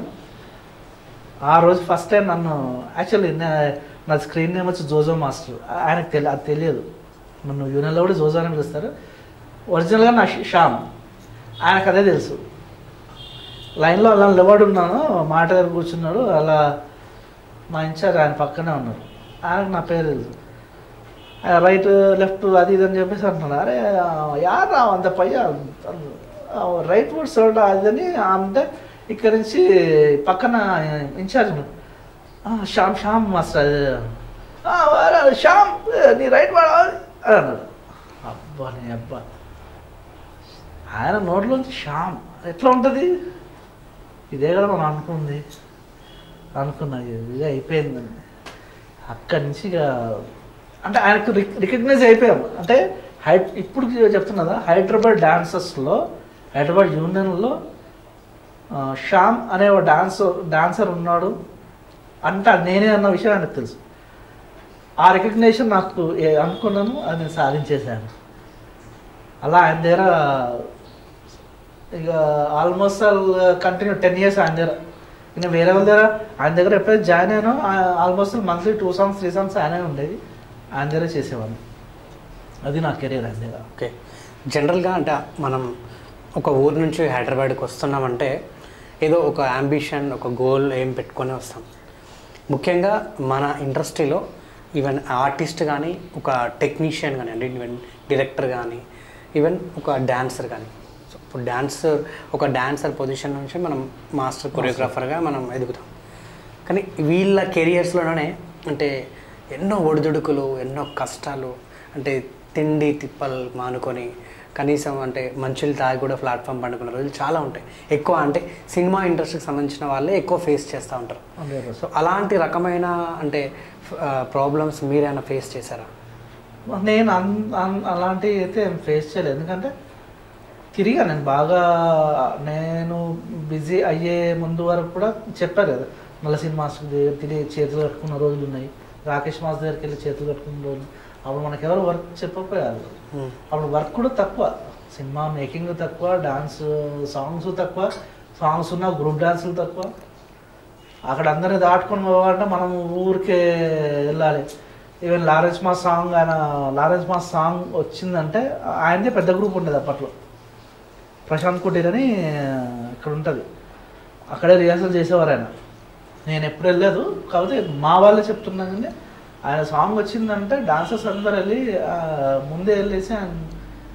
ఆ రోజు ఫస్ట్ టైం నన్ను యాక్చువల్లీ నా స్క్రీన్ నేమ్ వచ్చి జోజో మాస్టర్ ఆయనకు తెలియ అది తెలియదు నన్ను యూనియన్లో కూడా జోజో అని పిలుస్తారు ఒరిజినల్గా నా ష- శ్యామ్ ఆయనకు అదే తెలుసు లైన్లో అలా నిలబడి ఉన్నాను మాట దగ్గర కూర్చున్నాడు అలా మా ఇన్ఛార్జ్ ఆయన పక్కనే ఉన్నాడు ఆయనకు నా పేరు తెలుసు ఆయన రైట్ లెఫ్ట్ అది ఇది అని చెప్పేసి అంటున్నాడు అరే యారా అంత పై రైట్ వర్డ్ సైడ్ అది అని అంటే ఇక్కడ నుంచి పక్కన ఇన్ఛార్జ్ ఉన్నాడు. "ఆ, శ్యామ్ శ్యామ్ మాస్టర్ అది." "ఆ, వారా, శ్యామ్ నీ రైట్ వాడా అని అన్నాడు అబ్బా నీ అబ్బా ఆయన నోట్లోంచి శ్యామ్ ఎట్లా ఉంటుంది ఇదే కదా మనం అనుకుంది అనుకున్నా ఇది అయిపోయిందండి అక్కడి నుంచి ఇక అంటే ఆయనకు రికగ్నైజ్ అయిపోయాం అంటే హై ఇప్పుడు చెప్తున్నదా హైదరాబాద్ డాన్సర్స్లో హైదరాబాద్ యూనియన్లో ఆ, శ్యామ్ అనే ఒక డాన్సర్ డాన్సర్ ఉన్నాడు అంటే అది నేనే అన్న విషయం ఆయనకు తెలుసు ఆ రికగ్నేషన్ నాకు ఏ- అనుకున్నాను అది నేను సాధించేశాను అలా ఆయన దగ్గర ఇక ఆల్మోస్ట్ కంటిన్యూ టెన్ ఇయర్స్ ఆయన దగ్గర నేను వేరే వాళ్ళ దగ్గర ఆయన దగ్గర ఎప్పుడైతే జాయిన్ అయ్యానో almost monthly two songs three songs ఆయనే ఉండేది ఆయన దగ్గర చేసేవాడిని అది నా కెరీర్ ఆయన దగ్గర ఓకే జనరల్గా అంటే మనం ఒక ఊరు నుంచి హైదరాబాద్కి వస్తున్నామంటే ఏదో ఒక అంబిషన్ ఒక గోల్ ఏం పెట్టుకొని వస్తాం ముఖ్యంగా మన ఇండస్ట్రీలో ఈవెన్ ఆర్టిస్ట్ కానీ ఒక టెక్నీషియన్ కానీ అంటే ఈవెన్ డైరెక్టర్ కానీ ఈవెన్ ఒక డాన్సర్ కానీ సో ఇప్పుడు డాన్సర్ ఒక డాన్సర్ పొజిషన్ నుంచి మనం మాస్టర్ కొరియోగ్రాఫర్గా మనం ఎదుగుతాం కానీ వీళ్ళ కెరియర్స్లోనే అంటే ఎన్నో ఒడిదుడుకులు ఎన్నో కష్టాలు అంటే తిండి తిప్పలు మానుకొని కనీసం అంటే మంచులు తాగి కూడా ప్లాట్ఫామ్ పండుకున్న రోజులు చాలా ఉంటాయి ఎక్కువ అంటే సినిమా ఇండస్ట్రీకి సంబంధించిన వాళ్ళే ఎక్కువ ఫేస్ చేస్తూ ఉంటారు సో అలాంటి రకమైన అంటే ప్రాబ్లమ్స్ మీరైనా ఫేస్ చేశారా నేను అన్ అన్- అలాంటివి అయితే ఏం ఫేస్ చేయలేదు ఎందుకంటే తిరిగా నేను బాగా నేను బిజీ అయ్యే ముందు వరకు కూడా చెప్పారు కదా మళ్ళీ సినిమా మాస్టర్ దగ్గర తిరిగి చేతులు కట్టుకున్న రోజులు ఉన్నాయి రాకేష్ మాస్టర్ దగ్గరికి వెళ్ళి చేతులు కట్టుకున్న రోజులు అప్పుడు మనకి ఎవరు వర్క్ చెప్పకపోయారు అప్పుడు వర్క్ కూడా తక్కువ సినిమా మేకింగ్ తక్కువ డాన్స్ సాంగ్స్ తక్కువ సాంగ్స్ ఉన్న గ్రూప్ డాన్సులు తక్కువ అక్కడ అందరిని దాటుకొని పోవాలంటే మనం ఊరికే వెళ్ళాలి ఈవెన్ లారెన్స్ మా సాంగ్ ఆయన లారెన్స్ మా సాంగ్ వచ్చిందంటే ఆయనదే పెద్ద గ్రూప్ ఉండేది అప్పట్లో ప్రశాంత్ కుటీర్ అని ఇక్కడ ఉంటుంది అక్కడే రిహార్సల్ చేసేవారు ఆయన నేను ఎప్పుడు వెళ్ళలేదు కాకపోతే మా వాళ్ళే చెప్తున్నా కానీ ఆయన సాంగ్ వచ్చిందంటే డాన్సర్స్ అందరు వెళ్ళి ఆ, ముందే వెళ్ళేసి ఆయన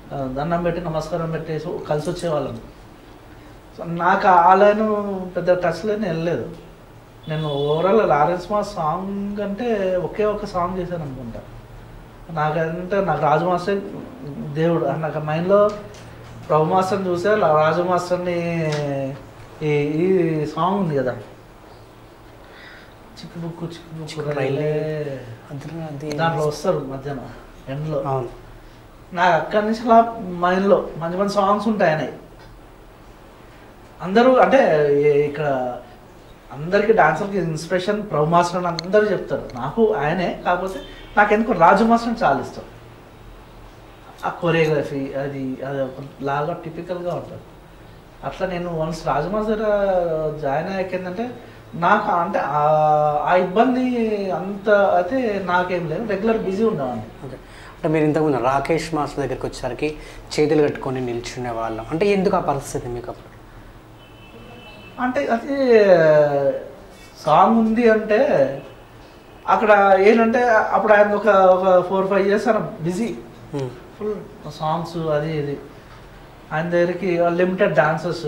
ఆ, దండం పెట్టి నమస్కారం పెట్టేసి కలిసి వచ్చేవాళ్ళం సో నాకు ఆ లైన్ పెద్ద టచ్ లేని వెళ్ళలేదు నేను ఓవరాల్ లారెన్స్ మా సాంగ్ అంటే ఒకే ఒక సాంగ్ చేశాను అనుకుంటా నాకంటే నాకు రాజు మాస్టర్ దేవుడు ఆ నాకు మైండ్లో ప్రభు మాస్టర్ని చూసా లా- రాజు మాస్టర్ని ఈ ఈ సాంగ్ ఉంది కదా చిక్కు బుక్కు చిక్కు బుక్కు చిక్కు రైలే అందులో అది దాంట్లో వస్తారు మధ్యాహ్నం ఎండ్లో అవును నాకు అక్కడి నుంచి అలా మైండ్లో మంచి మంచి సాంగ్స్ ఉంటాయి ఆయన అందరూ అంటే ఈ- ఇక్కడ అందరికి డాన్సర్కి ఇన్స్పిరేషన్ ప్రభు మాస్టర్ అని అందరూ చెప్తారు నాకు ఆయనే కాకపోతే నాకు ఎందుకు రాజు మాస్టర్ అని చాలా ఇష్టం ఆ కొరియోగ్రఫీ అది అది ఒక లాగా టిపికల్గా ఉంటుంది అట్లా నేను వన్స్ రాజు మాస్టర్ జాయిన్ అయ్యాక ఏంటంటే నాకు అంటే ఆ- ఆ ఇబ్బంది అంత అయితే నాకేం లేదు రెగ్యులర్ బిజీ ఉండేవాడిని ఓకే అంటే మీరు ఇంతకుముందు రాకేష్ మాస్టర్ దగ్గరికి వచ్చేసరికి చేతులు కట్టుకొని నిల్చునే వాళ్ళం అంటే ఎందుకు ఆ పరిస్థితి మీకు అప్పుడు అంటే అది సాంగ్ ఉంది అంటే అక్కడ ఏంటంటే అప్పుడు ఆయన ఒక ఒక ఫోర్ ఫైవ్ ఇయర్స్ ఆయన బిజీ ఉమ్. ఫుల్ సాంగ్స్ అది ఇది ఆయన దగ్గరికి లిమిటెడ్ డాన్సర్స్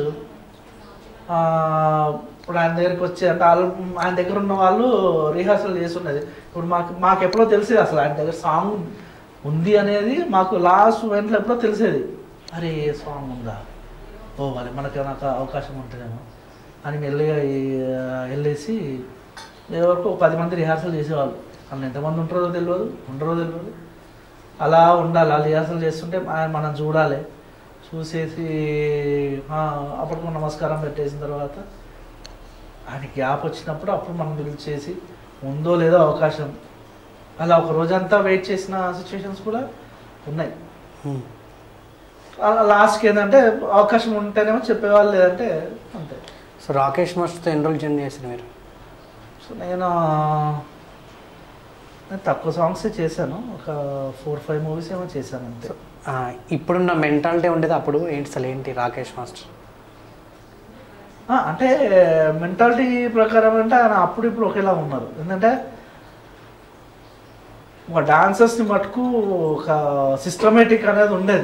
ఇప్పుడు ఆయన దగ్గరికి వచ్చి అంటే వాళ్ళు ఆయన దగ్గర ఉన్న వాళ్ళు రిహార్సల్ చేస్తున్నది ఇప్పుడు మాకు మాకు ఎప్పుడో తెలిసేది అసలు ఆయన దగ్గర సాంగ్ ఉంది అనేది మాకు లాస్ట్ వెంటనే ఎప్పుడో తెలిసేది అరే ఏ సాంగ్ ఉందా ఓ వాళ్ళ మనకి నాకు అవకాశం ఉంటుందేమో అని మెల్లిగా ఈ- వెళ్ళేసి ఎవరికి ఒక పది మంది రిహార్సల్ చేసేవాళ్ళు వాళ్ళు ఎంతమంది ఉంటారో తెలియదు ఉండరో తెలియదు అలా ఉండాలి అలా రిహార్సల్ చేస్తుంటే ఆయన మనం చూడాలి చూసేసి ఆ, అప్పటికి నమస్కారం పెట్టేసిన తర్వాత ఆయన గ్యాప్ వచ్చినప్పుడు అప్పుడు మనం పిలిచేసి ఉందో లేదో అవకాశం అలా ఒక రోజంతా వెయిట్ చేసిన సిచ్యువేషన్స్ కూడా ఉన్నాయి ఉమ్. అలా లాస్ట్కి ఏంటంటే అవకాశం ఉంటేనేమో చెప్పేవాళ్ళు లేదంటే అంతే సో రాకేష్ మాస్టర్తో ఎన్ని రోజులు జర్నీ చేశారు మీరు సో నేను నేను తక్కువ సాంగ్స్ చేశాను ఒక ఫోర్ ఫైవ్ మూవీస్ ఏమో చేశాను అంతే ఆ, ఇప్పుడున్న మెంటాలిటీ ఉండేది అప్పుడు ఏంటి అసలు ఏంటి రాకేష్ మాస్టర్ ఆ, అంటే మెంటాలిటీ ప్రకారం అంటే ఆయన అప్పుడు ఇప్పుడు ఒకేలా ఉన్నారు ఎందుకంటే ఒక డాన్సర్స్ని మటుకు ఒక సిస్టమేటిక్ అనేది ఉండేది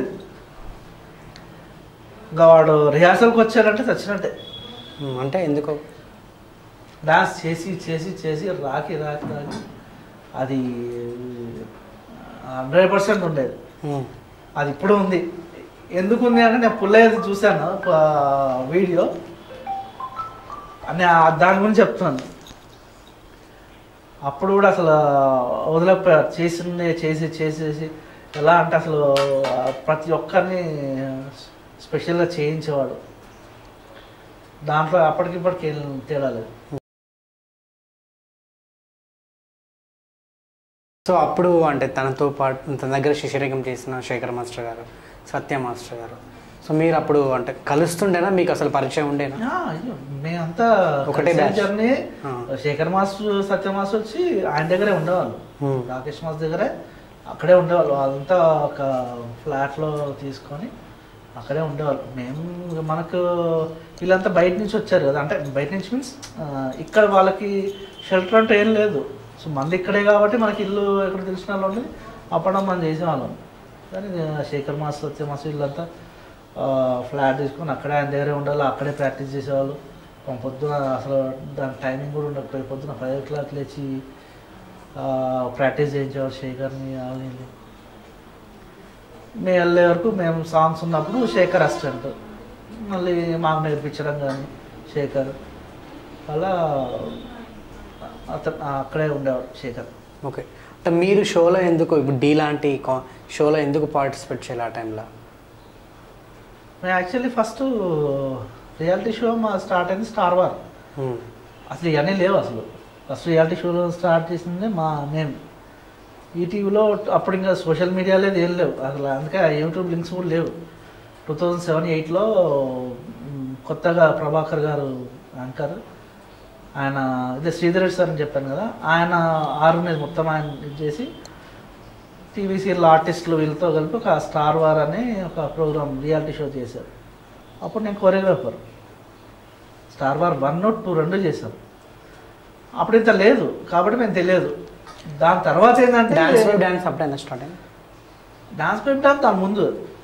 ఇంకా వాడు రిహార్సల్కి వచ్చారంటే చచ్చినట్టే ఉమ్, అంటే ఎందుకు డాన్స్ చేసి చేసి చేసి రాకి రాకి రాకి అది హండ్రెడ్ పర్సెంట్ ఉండేది ఉమ్. అది ఇప్పుడు ఉంది ఎందుకు ఉంది అంటే నేను పుల్లయ్యది చూశాను ప- వీడియో అని ఆ- దాని గురించి చెప్తున్నాను అప్పుడు కూడా అసలు వదిలేకపోయారు చేసిందే చేసి చేసేసి ఎలా అంటే అసలు ఆ ప్రతి ఒక్కరిని స్పెషల్గా చేయించేవాడు దాంట్లో అప్పటికిప్పటికి ఏం తేడా లేదు సో అప్పుడు అంటే తనతో పాటు తన దగ్గర శిశిరేఖం చేసిన శేఖర్ మాస్టర్ గారు సత్య మాస్టర్ గారు సో మీరు అప్పుడు అంటే కలుస్తుండేనా మీకు అసలు పరిచయం ఉండేనా ఆ, అయ్యో, మేమంతా ఒకటే batch. జర్నీ ఆ. శేఖర్ మాస్టర్ సత్య మాస్టర్ వచ్చి ఆయన దగ్గరే ఉండేవాళ్ళు ఉమ్. రాకేష్ మాస్టర్ దగ్గరే అక్కడే ఉండేవాళ్ళు వాళ్ళంతా ఒక ఫ్లాట్లో తీసుకొని అక్కడే ఉండేవాళ్ళు మేము మనకు వీళ్ళంతా బయట నుంచి వచ్చారు కదా అంటే బయట నుంచి మీన్స్ ఇక్కడ వాళ్ళకి షెల్టర్ అంటే ఏం లేదు సో మంది ఇక్కడే కాబట్టి మనకి ఇల్లు ఎక్కడ తెలిసిన వాళ్ళు ఉండి అప్పడం మనం చేసేవాళ్ళం కానీ ఆ, శేఖర్ మాస్టర్ సత్య మాస్టర్ వీళ్ళంతా ఫ్లాట్ తీసుకొని అక్కడే ఆయన దగ్గరే ఉండాలి అక్కడే ప్రాక్టీస్ చేసేవాళ్ళు పాపం పొద్దున అసలు దాని టైమింగ్ కూడా ఉండకపోయి పొద్దున ఫైవ్ ఓ క్లాక్ లేచి ప్రాక్టీస్ చేయించేవారు శేఖర్ని వాళ్ళని మేము వెళ్ళే వరకు మేము సాంగ్స్ ఉన్నప్పుడు శేఖర్ అసిస్టెంట్ మళ్ళీ మాకు నేర్పించడం కానీ శేఖర్ అలా అతను అక్కడే ఉండేవాడు శేఖర్ ఓకే అంటే మీరు షోలో ఎందుకు ఇప్పుడు డీ లాంటి కా- షోలో ఎందుకు పార్టిసిపేట్ చేయాలి ఆ టైంలో మేము యాక్చువల్లీ ఫస్ట్ రియాలిటీ షో మా స్టార్ట్ అయింది స్టార్ వార్ ఉమ్. అసలు ఇవన్నీ లేవు అసలు ఫస్ట్ రియాలిటీ షోలో స్టార్ట్ చేసింది మా మేము ఈటీవీలో అప్పుడు ఇంకా సోషల్ మీడియా లేదు ఏం లేవు అసలు అందుకే యూట్యూబ్ లింక్స్ కూడా లేవు టూ థౌజండ్ సెవెన్ ఎయిట్లో కొత్తగా ప్రభాకర్ గారు యాంకర్ ఆయన ఇదే శ్రీధర్ రెడ్డి సార్ అని చెప్పాను కదా ఆయన ఆర్గనైజ్ మొత్తం ఆయన ఇది చేసి టీవీ సీరియల్ ఆర్టిస్టులు వీళ్ళతో కలిపి ఒక స్టార్ వార్ అనే ఒక ప్రోగ్రామ్ రియాలిటీ షో చేశారు అప్పుడు నేను choreographer star war one note two రెండు చేశాను అప్పుడు ఇంత లేదు కాబట్టి మేము తెలియదు దాని తర్వాత ఏంటంటే డాన్స్ వేవ్ డాన్స్ అప్పుడైనా స్టార్ట్ అయింది డాన్స్ పేప్ డాన్స్ దాని ముందు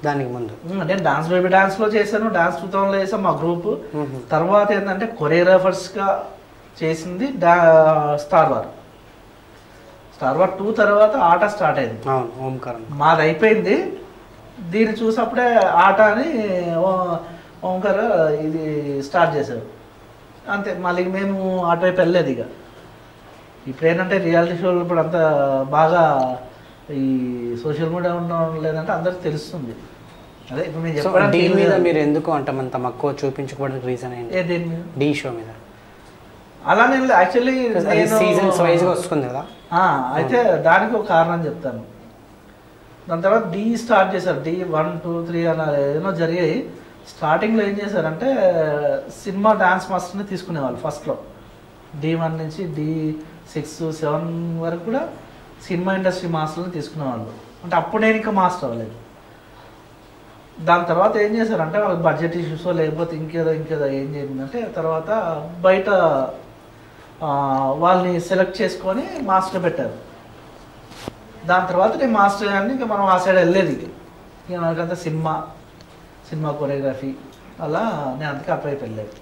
దానికి ముందు ఉమ్, నేను డాన్స్ బేబీ డాన్స్లో చేశాను డాన్స్ టూ థౌసండ్లో చేసాను మా గ్రూప్ మ్మ్. తర్వాత ఏంటంటే కొరియోగ్రాఫర్స్గా చేసింది డా star war star war two తర్వాత ఆట స్టార్ట్ అయింది అవును ఓంకారం మాది అయిపోయింది దీన్ని చూసప్పుడే ఆట అని ఓ- ఓంకార్ ఇది స్టార్ట్ చేశారు అంతే మళ్ళీ మేము అటువైపు వెళ్ళలేదు ఇక ఇప్పుడు ఏంటంటే రియాలిటీ షోలు ఇప్పుడు అంత బాగా ఈ సోషల్ మీడియా ఉండడం లేదంటే అందరికి తెలుస్తుంది అదే ఇప్పుడు నేను సో చెప్పడానికి డీ ఏం మీద లేదు. మీరు ఎందుకు అంటే అంత మక్కువ చూపించుకోవడానికి రీజన్ ఏంటి ఏ దేని మీద డీ షో మీద అలానే యాక్చువల్లీ అది సీజన్స్ వైజ్ గా వస్తుంది కదా అయితే దానికి ఒక కారణం చెప్తాను దాని తర్వాత డి స్టార్ట్ చేశారు డి వన్ టూ త్రీ అని ఏదైనా జరిగాయి స్టార్టింగ్లో ఏం చేశారంటే సినిమా డాన్స్ మాస్టర్ని తీసుకునేవాళ్ళు ఫస్ట్లో డి వన్ నుంచి డి సిక్స్ సెవెన్ వరకు కూడా సినిమా ఇండస్ట్రీ మాస్టర్ని తీసుకునేవాళ్ళు అంటే అప్పుడు నేను ఇంకా మాస్టర్ అవ్వలేదు దాని తర్వాత ఏం చేశారంటే వాళ్ళకి బడ్జెట్ ఇష్యూస్ లేకపోతే ఇంకేదో ఇంకేదో ఏం చేసిందంటే తర్వాత బయట ఆ, వాళ్ళని సెలెక్ట్ చేసుకొని మాస్టర్ పెట్టారు దాని తర్వాత నేను మాస్టర్ అని ఇంకా మనం ఆ సైడ్ వెళ్ళేది ఇక. ఇక మనకంతా సినిమా సినిమా కొరియోగ్రఫీ అలా నేను అంతకే అటువైపు వెళ్ళలేదు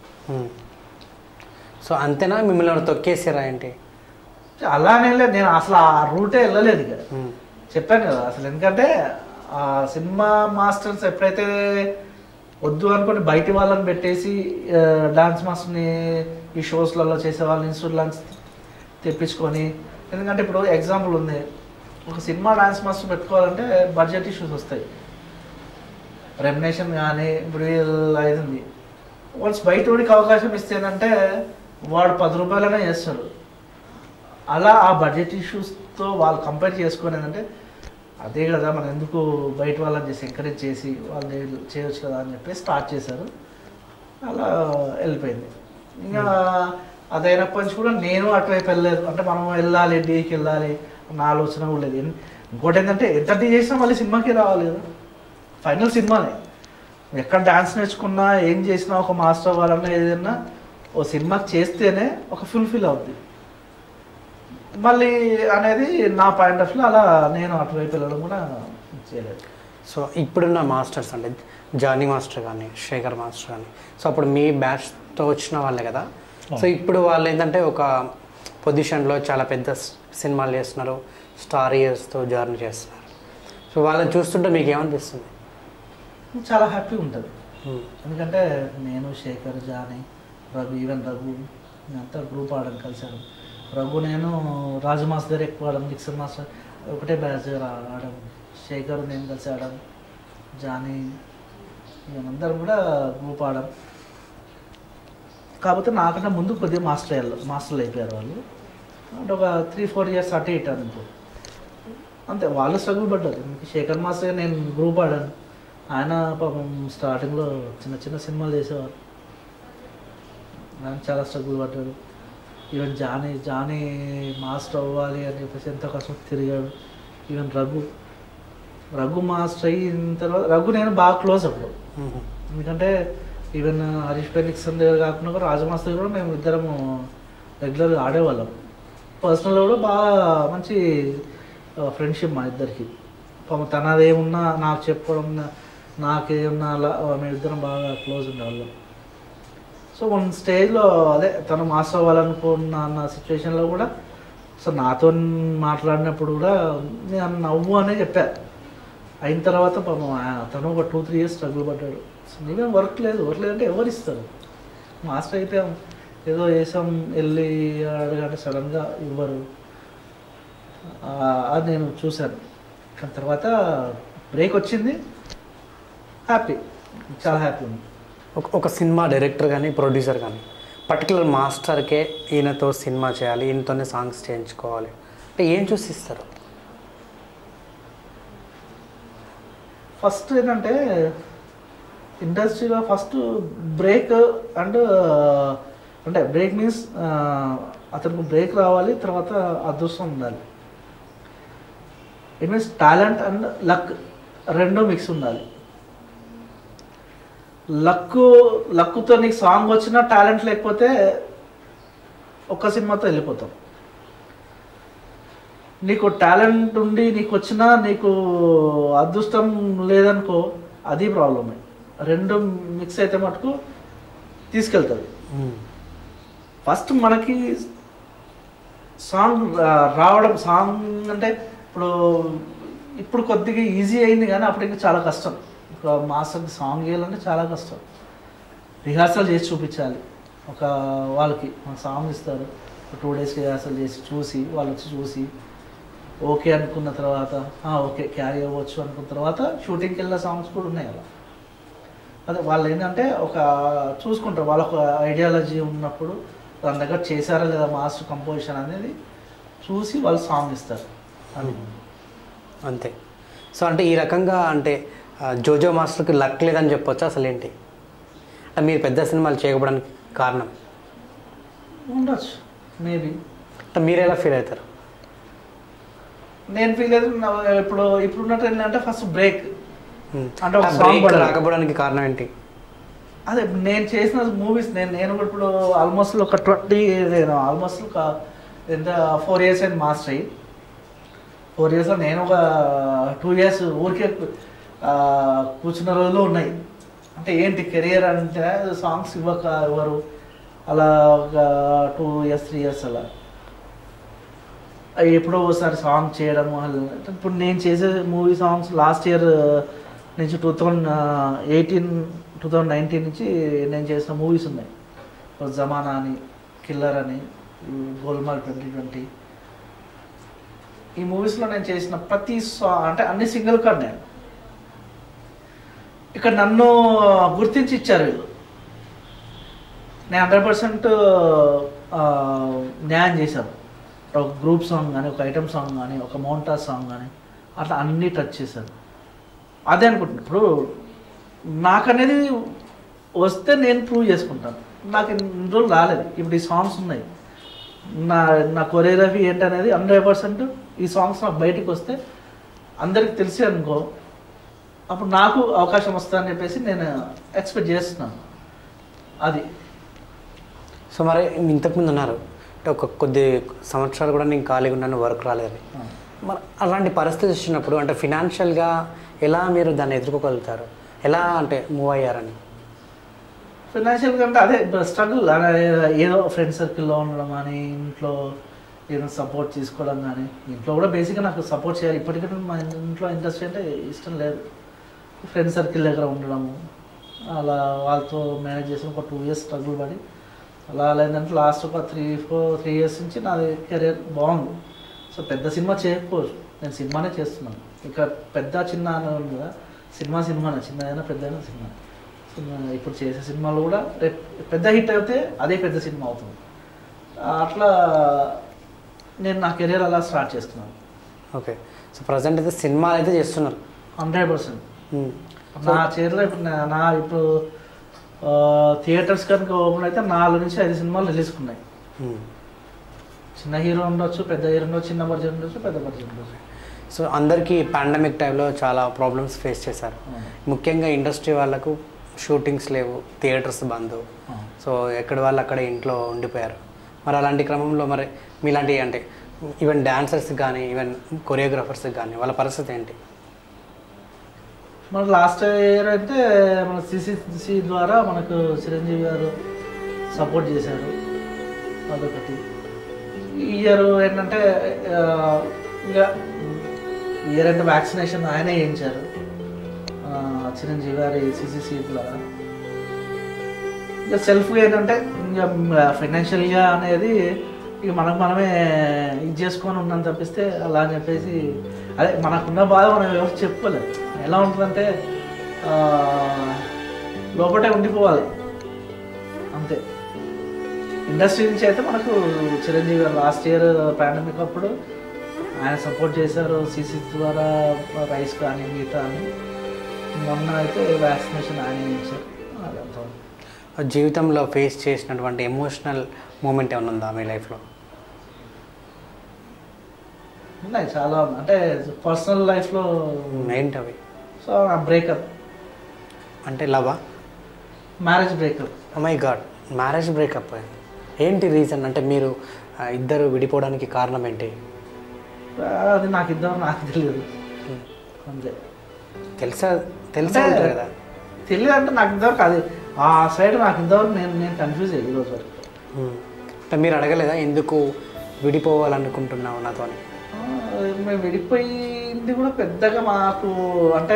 సో అంతేనా మిమ్మల్ని ఎవరు తొక్కేసారా ఏంటి అలానే లేదు నేను అసలు ఆ రూటే వెళ్ళలేదు ఇక మ్మ్. చెప్పాను కదా అసలు ఎందుకంటే ఆ సినిమా మాస్టర్స్ ఎప్పుడైతే వద్దు అనుకుని బయటి వాళ్ళని పెట్టేసి డాన్స్ మాస్టర్ని ఈ షోస్లలో చేసే వాళ్ళని ఇన్స్టిట్యూట్ తెప్పించుకొని ఎందుకంటే ఇప్పుడు ఎగ్జాంపుల్ ఉంది ఒక సినిమా డాన్స్ మాస్టర్ పెట్టుకోవాలంటే బడ్జెట్ ఇష్యూస్ వస్తాయి రెమినేషన్ కానీ ఇప్పుడు వీళ్ళు అయింది వన్స్ బయట వాడికి అవకాశం ఇస్తేనంటే వాడు పది రూపాయలనే చేస్తాడు అలా ఆ బడ్జెట్ ఇష్యూస్తో వాళ్ళు కంపేర్ చేసుకొని ఏంటంటే అదే కదా మనం ఎందుకు బయట వాళ్ళని చేసి ఎంకరేజ్ చేసి వాళ్ళు చేయొచ్చు కదా అని చెప్పి స్టార్ట్ చేశారు అలా వెళ్ళిపోయింది ఇంకా అదైనప్పటి నుంచి కూడా నేను అటువైపు వెళ్ళలేదు అంటే మనం వెళ్ళాలి డీకి వెళ్ళాలి నా ఆలోచన కూడా లేదు ఎన్- ఇంకోటి ఏంటంటే ఎంత డీ చేసినా మళ్ళీ సినిమాకి రావాలి కదా ఫైనల్ సినిమానే ఎక్కడ డాన్స్ నేర్చుకున్నా ఏం చేసినా ఒక మాస్టర్ అవ్వాలన్నా ఏదైనా ఓ సినిమాకి చేస్తేనే ఒక ఫుల్ఫిల్ అవుద్ది మళ్ళీ అనేది నా పాయింట్ ఆఫ్ వ్యూ అలా నేను అటువైపు వెళ్ళడం కూడా చేయలేదు సో ఇప్పుడున్న మాస్టర్స్ అంటే జానీ మాస్టర్ కానీ శేఖర్ మాస్టర్ కానీ సో అప్పుడు మీ బ్యాచ్తో వచ్చిన వాళ్ళే కదా సో ఇప్పుడు వాళ్ళు ఏంటంటే ఒక పొజిషన్లో చాలా పెద్ద స్- సినిమాలు చేస్తున్నారు స్టార్ ఇయర్స్తో జర్నీ చేస్తున్నారు సో వాళ్ళని చూస్తుంటే మీకు ఏమనిపిస్తుంది చాలా హ్యాపీగా ఉంటుంది మ్మ్. ఎందుకంటే నేను శేఖర్ జానీ రఘు ఈవెన్ రఘు మేమంతా గ్రూప్ ఆడడం కలిసాను రఘు నేను రాజు మాస్టర్ దగ్గర ఎక్కువ ఆడడం డిక్సన్ మాస్టర్ ఒకటే బ్యాచ్ దగ్గర ఆడడం శేఖర్ నేను కలిసి ఆడడం జానీ మేమందరం కూడా గ్రూప్ ఆడడం కాకపోతే నాకంటే ముందు కొద్దిగా మాస్టర్ అయ్యారు మాస్టర్లు అయిపోయారు వాళ్ళు అంటే ఒక త్రీ ఫోర్ ఇయర్స్ అటు ఇటు అనుకో అంతే వాళ్ళు స్ట్రగుల్ పడ్డారు ఇంక శేఖర్ మాస్టర్ నేను గ్రూప్ ఆడాను ఆయన పాపం స్టార్టింగ్లో చిన్న చిన్న సినిమాలు చేసేవారు ఆయన చాలా స్ట్రగుల్ పడ్డాడు ఈవెన్ జానీ జానీ మాస్టర్ అవ్వాలి అని చెప్పేసి ఎంతో కష్టం తిరిగాడు ఈవెన్ రఘు రఘు మాస్టర్ అయిన తర్వాత రఘు నేను బాగా క్లోజ్ అప్పుడు మ్మ్. ఎందుకంటే ఈవెన్ హరీష్ పెనిక్సన్ దగ్గర కాకుండా కూడా రాజమాస్ దగ్గర కూడా మేము ఇద్దరము రెగ్యులర్గా ఆడేవాళ్ళం పర్సనల్గా కూడా బాగా మంచి ఫ్రెండ్షిప్ మా ఇద్దరికి పాపం తనదేమున్నా నాకు చెప్పుకోవడం నా- నాకేమున్నా అలా మేమిద్దరం బాగా క్లోజ్ ఉండేవాళ్ళం సో వన్ స్టేజ్లో అదే తను మాస్టర్ అవ్వాలనుకున్న అన్న సిచ్యువేషన్లో కూడా సో నాతో మాట్లాడినప్పుడు కూడా నేను నవ్వు అనే చెప్పా అయిన తర్వాత పాపం ఆ- తను ఒక టూ త్రీ ఇయర్స్ స్ట్రగుల్ పడ్డాడు సో నీవేం వర్క్ లేదు వర్క్ లేదంటే ఎవరు ఇస్తారు మాస్టర్ అయితే ఏదో వేసాం వెళ్ళి అడగంటే సడన్గా ఇవ్వరు ఆ, అది నేను చూశాను కానీ తర్వాత బ్రేక్ వచ్చింది హ్యాపీ చాలా హ్యాపీ ఉంది ఒక ఒక సినిమా డైరెక్టర్ కానీ ప్రొడ్యూసర్ కానీ పర్టికులర్ మాస్టర్కే ఈయనతో సినిమా చేయాలి ఈయనతోనే సాంగ్స్ చేయించుకోవాలి అంటే ఏం చూసి ఇస్తారు ఫస్ట్ ఏంటంటే ఇండస్ట్రీలో ఫస్ట్ బ్రేక్ అండ్ అంటే బ్రేక్ మీన్స్ అతనికి బ్రేక్ రావాలి తర్వాత అదృష్టం ఉండాలి it means talent and luck రెండో మిక్స్ ఉండాలి లక్ లక్తో నీకు సాంగ్ వచ్చినా టాలెంట్ లేకపోతే ఒక్క సినిమాతో వెళ్ళిపోతాం నీకు టాలెంట్ ఉండి నీకు వచ్చినా నీకు అదృష్టం లేదనుకో అది ప్రాబ్లమే రెండు మిక్స్ అయితే మటుకు తీసుకెళ్తుంది మ్మ్. ఫస్ట్ మనకి సాంగ్ రా- రావడం సాంగ్ అంటే ఇప్పుడు ఇప్పుడు కొద్దిగా ఈజీ అయింది కానీ అప్పుడు ఇంకా చాలా కష్టం ఒక మాస్టర్కి సాంగ్ వేయాలంటే చాలా కష్టం రిహార్సల్ చేసి చూపించాలి ఒక వాళ్ళకి మన సాంగ్ ఇస్తారు టూ డేస్ రిహార్సల్ చేసి చూసి వాళ్ళు వచ్చి చూసి ఓకే అనుకున్న తర్వాత "ఆ, ఓకే క్యారీ అవ్వచ్చు అనుకున్న తర్వాత షూటింగ్కి వెళ్ళిన సాంగ్స్ కూడా ఉన్నాయి అలా అదే వాళ్ళు ఏంటంటే ఒక చూసుకుంటారు వాళ్ళ ఒక ఐడియాలజీ ఉన్నప్పుడు దాని దగ్గర చేశారా లేదా మాస్టర్ కంపోజిషన్ అనేది చూసి వాళ్ళు సాంగ్ ఇస్తారు అది అంతే సో అంటే ఈ రకంగా అంటే ఆ, జోజో మాస్టర్కి లక్ లేదని చెప్పొచ్చు అసలు ఏంటి అంటే మీరు పెద్ద సినిమాలు చేయకపోవడానికి కారణం ఉండొచ్చు మేబీ అంటే మీరు ఎలా ఫీల్ అవుతారు నేను ఫీల్ అయితే నా- ఇప్పుడు ఇప్పుడున్న ట్రెండ్ అంటే ఫస్ట్ బ్రేక్ మ్మ్. అంటే ఒక ఆ song break పడాలి. రాకపోవడానికి కారణం ఏంటి అదే నేను చేసిన మూవీస్ నేను నేను కూడా ఇప్పుడు ఆల్మోస్ట్ ఒక ట్వంటీ నేను ఆల్మోస్ట్ ఒక ఎంత ఫోర్ ఇయర్స్ అయింది మాస్టర్ అయ్యి ఫోర్ ఇయర్స్లో నేను ఒక టూ ఇయర్స్ ఊరికే ఆ, కూర్చున్న రోజులు ఉన్నాయి అంటే ఏంటి కెరియర్ అంటే సాంగ్స్ ఇవ్వక ఎవరు అలా ఒక టూ ఇయర్స్ త్రీ ఇయర్స్ అలా అవి ఎప్పుడో ఒకసారి సాంగ్ చేయడం అలా. ఇప్పుడు నేను చేసే మూవీ సాంగ్స్ లాస్ట్ ఇయర్ నుంచి two thousand eighteen two thousand nineteen నుంచి నేను చేసిన మూవీస్ ఉన్నాయి ఇప్పుడు జమానా అని కిల్లర్ అని ఈ గోల్మాల్ ట్వంటీ ట్వంటీ ఈ మూవీస్లో నేను చేసిన ప్రతి సా అంటే అన్ని సింగిల్ కార్డ్ నేను ఇక్కడ నన్ను గుర్తించి ఇచ్చారు వీళ్ళు నేను హండ్రెడ్ పర్సెంట్ న్యాయం చేశాను ఒక గ్రూప్ సాంగ్ కానీ ఒక ఐటమ్ సాంగ్ కానీ ఒక మౌంటా సాంగ్ కానీ అట్లా అన్నీ టచ్ చేశాను అదే అనుకుంటున్నాను ఇప్పుడు నాకనేది వస్తే నేను ప్రూవ్ చేసుకుంటాను నాకు ఇన్ని రోజులు రాలేదు ఇప్పుడు ఈ సాంగ్స్ ఉన్నాయి నా నా కొరియోగ్రఫీ ఏంటనేది హండ్రెడ్ పర్సెంట్ ఈ సాంగ్స్ నాకు బయటికి వస్తే అందరికి తెలిసి అనుకో అప్పుడు నాకు అవకాశం వస్తుందని చెప్పేసి నేను ఎక్స్పెక్ట్ చేస్తున్నాను అది సో మరి ఇంతకుముందు ఉన్నారు అంటే ఒక కొద్ది సంవత్సరాలు కూడా నేను ఖాళీగా ఉన్నాను వర్క్ రాలేదని మరి అలాంటి పరిస్థితి వచ్చినప్పుడు అంటే ఫినాన్షియల్గా ఎలా మీరు దాన్ని ఎదుర్కోగలుగుతారు ఎలా అంటే మూవ్ అయ్యారని ఫినాన్షియల్ కంటే అదే స్ట్రగుల్ ఏదో ఫ్రెండ్ సర్కిల్లో ఉండడం కానీ ఇంట్లో ఏదో సపోర్ట్ తీసుకోవడం కానీ ఇంట్లో కూడా బేసిక్గా నాకు సపోర్ట్ చేయాలి ఇప్పటికీ మా ఇంట్లో ఇంట్రెస్ట్ అంటే ఇష్టం లేదు ఫ్రెండ్ సర్కిల్ దగ్గర ఉండడము అలా వాళ్ళతో మేనేజ్ చేసి ఒక టూ ఇయర్స్ స్ట్రగుల్ పడి అలా లేదంటే లాస్ట్ ఒక త్రీ ఫోర్ త్రీ ఇయర్స్ నుంచి నాది కెరీర్ బాగుంది సో పెద్ద సినిమా చేయకపోవచ్చు నేను సినిమానే చేస్తున్నాను ఇక పెద్ద చిన్న అని ఉంది కదా సినిమా సినిమానే చిన్నదైనా పెద్దదైనా సినిమా సినిమా ఇప్పుడు చేసే సినిమాలు కూడా రేపు పెద్ద హిట్ అయితే అదే పెద్ద సినిమా అవుతుంది అట్లా నేను నా కెరీర్ అలా స్టార్ట్ చేసుకున్నాను ఓకే సో ప్రజెంట్ అయితే సినిమాలు అయితే చేస్తున్నారు హండ్రెడ్ పర్సెంట్ మ్మ్. నా చేతిలో ఇప్పుడు నా- నా ఇప్పుడు థియేటర్స్ కనుక ఓపెన్ అయితే నాలుగు నుంచి ఐదు సినిమాలు రిలీజ్ ఉన్నాయి మ్మ్. చిన్న హీరో ఉండొచ్చు పెద్ద హీరో ఉండొచ్చు చిన్న బడ్జెట్ ఉండొచ్చు పెద్ద బడ్జెట్ ఉండొచ్చు సో అందరికీ పాండమిక్ టైంలో చాలా ప్రాబ్లమ్స్ ఫేస్ చేశారు ముఖ్యంగా ఇండస్ట్రీ వాళ్ళకు షూటింగ్స్ లేవు థియేటర్స్ బంద్ సో ఎక్కడ వాళ్ళు అక్కడ ఇంట్లో ఉండిపోయారు మరి అలాంటి క్రమంలో మరి మీలాంటి అంటే ఈవెన్ డాన్సర్స్ కానీ ఈవెన్ కొరియోగ్రాఫర్స్ కానీ వాళ్ళ పరిస్థితి ఏంటి మన లాస్ట్ ఇయర్ అయితే మన సిసిసి ద్వారా మనకు చిరంజీవి గారు సపోర్ట్ చేశారు అదొకటి ఈ ఇయర్ ఏంటంటే ఆ, ఇంకా ఇయర్ అంటే వ్యాక్సినేషన్ ఆయనే చేయించారు ఆ, చిరంజీవి గారి సిసిసి ద్వారా ఇంకా సెల్ఫ్గా ఏంటంటే ఇంకా ఫైనాన్షియల్గా అనేది ఇక మనకు మనమే ఇది చేసుకొని ఉన్నాం తప్పిస్తే అలా అని చెప్పేసి అదే మనకున్న బాధ మనం ఎవరు చెప్పుకోలేదు ఎలా ఉంటుందంటే ఆ, లోపటే ఉండిపోవాలి అంతే ఇండస్ట్రీ నుంచి అయితే మనకు చిరంజీవి గారు లాస్ట్ ఇయర్ పాండమిక్ అప్పుడు ఆయన సపోర్ట్ చేశారు సిసి ద్వారా రైస్ కానీ మిగతా అని మొన్న అయితే వ్యాక్సినేషన్ ఆయన ఇచ్చారు అదంతా జీవితంలో ఫేస్ చేసినటువంటి ఎమోషనల్ మూమెంట్ ఏమైనా ఉందా మీ లైఫ్లో ఉన్నాయి చాలా అంటే పర్సనల్ లైఫ్లో ఏంటి అవి సో బ్రేకప్ అంటే లవా marriage breakup my god marriage breakup ఏంటి రీజన్ అంటే మీరు ఆ, ఇద్దరు విడిపోవడానికి కారణం ఏంటి అది నాకు ఇద్దరు నాకు తెలియదు అంతే తెలుసా తెలిసే అంటే- ఉంటుంది కదా తెలియదు అంటే నాకు ఇంతవరకు అది ఆ సైడ్ నాకు ఇంతవరకు నేను నేను కన్ఫ్యూజ్ అయ్యి ఈరోజు వరకు ఉమ్. అంటే మీరు అడగలేదా ఎందుకు విడిపోవాలనుకుంటున్నావు నాతో అని ఆ, మేము విడిపోయింది కూడా పెద్దగా మాకు అంటే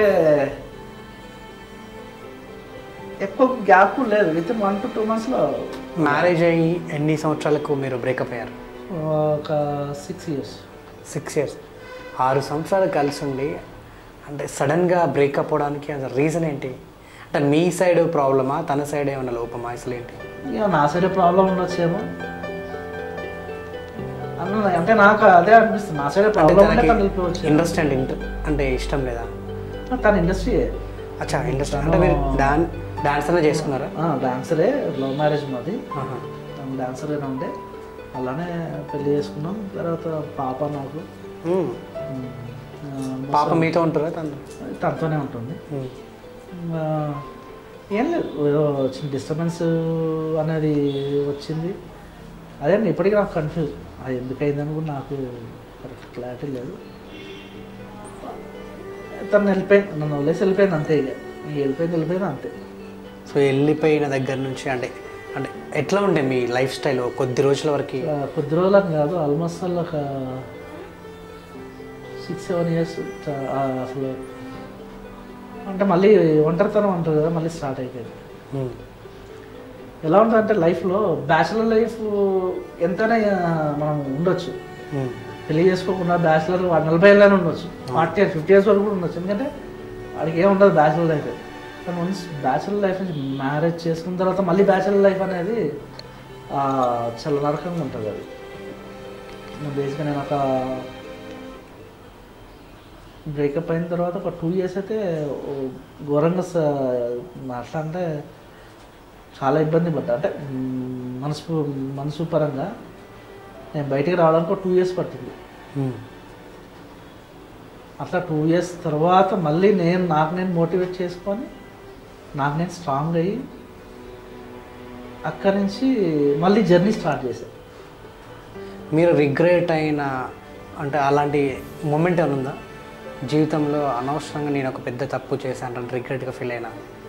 ఎక్కువ గ్యాప్ లేదు విత్ వన్ టు టూ మంత్స్లో మ్యారేజ్ అయ్యి ఎన్ని సంవత్సరాలకు మీరు బ్రేకప్ అయ్యారు ఒక సిక్స్ ఇయర్స్ సిక్స్ ఇయర్స్ ఆరు సంవత్సరాలు కలిసి ఉండి అంటే సడన్గా బ్రేకప్ అవడానికి అసలు రీజన్ ఏంటి అంటే మీ సైడ్ ప్రాబ్లమా తన సైడ్ ఏమైనా లోపమా అసలు ఏంటి ఇక నా సైడ్ ప్రాబ్లం ఉండొచ్చేమో అన్న అంటే నాకు అదే అనిపిస్తుంది నా సైడ్ అంటే ప్రాబ్లం ఉంటే తనకి తను వెళ్ళిపోవచ్చు ఇంట్రెస్ట్ అండ్ ఇంటర్ అంటే ఇష్టం లేదా తన ఇండస్ట్రీ అచ్చా ఇంట్రెస్ట్ అంటే మీరు డాన్ డాన్స్ అనే చేసుకున్నారా డాన్సరే లవ్ మ్యారేజ్ మాది ఆహా. తను డాన్సరేనా ఉండే అలానే పెళ్లి చేసుకున్నాం తర్వాత పాప నాకు ఉమ్. ఉమ్, ఆ, పాప మీతో ఉంటారా తను తనతోనే ఉంటుంది ఉమ్. ఆ, ఏం లేదు ఏదో చిన్న డిస్టర్బెన్స్ అనేది వచ్చింది అదే ఇప్పటికీ నాకు కన్ఫ్యూజ్ అది ఎందుకు అయిందని కూడా నాకు కరెక్ట్ క్లారిటీ లేదు తను వెళ్ళిపోయింది నన్ను వదిలేసి వెళ్ళిపోయింది అంతే ఇక ఇక వెళ్ళిపోయింది వెళ్ళిపోయింది అంతే సో వెళ్ళిపోయిన దగ్గర నుంచి అంటే అంటే ఎట్లా ఉండే మీ లైఫ్ స్టైల్ కొద్ది రోజుల వరకు ఆ, కొద్ది రోజులకు కాదు ఆల్మోస్ట్ అలా ఒక సిక్స్ సెవెన్ ఇయర్స్ అసలు అంటే మళ్ళీ ఒంటరితనం అంటారు కదా మళ్ళీ స్టార్ట్ అయిపోయింది ఉమ్. ఎలా ఉంటుంది అంటే లైఫ్లో బ్యాచిలర్ లైఫ్ ఎంతైనా ఆ, మనం ఉండొచ్చు ఉమ్. పెళ్లి చేసుకోకుండా బ్యాచిలర్ నలభై ఏళ్ళనే ఉండొచ్చు ఫార్టీ ఇయర్స్ ఫిఫ్టీ ఇయర్స్ వరకు కూడా ఉండొచ్చు ఎందుకంటే వాడికి ఏం ఉండదు బ్యాచిలర్ లైఫ్ కానీ వన్స్ బ్యాచిలర్ లైఫ్ నుంచి మ్యారేజ్ చేసుకున్న తర్వాత మళ్ళీ బ్యాచిలర్ లైఫ్ అనేది ఆ, చాలా నరకంగా ఉంటుంది అది బేసిక్గా నేను ఒక బ్రేకప్ అయిన తర్వాత ఒక టూ ఇయర్స్ అయితే ఓ ఘోరంగా స- అట్లా అంటే చాలా ఇబ్బంది పడ్డా అంటే మ్, మనసు మనసు పరంగా నేను బయటికి రావడానికి ఒక టూ ఇయర్స్ పట్టింది ఉమ్. అట్లా టూ ఇయర్స్ తర్వాత మళ్ళీ నేను నాకు నేను మోటివేట్ చేసుకొని నాకు నేను స్ట్రాంగ్ అయ్యి అక్కడి నుంచి మళ్ళీ జర్నీ స్టార్ట్ చేశాను మీరు రిగ్రెట్ అయిన అంటే అలాంటి మూమెంట్ ఏమైనా ఉందా జీవితంలో అనవసరంగా నేను ఒక పెద్ద తప్పు చేశాను అంటే రిగ్రెట్గా ఫీల్ అయినా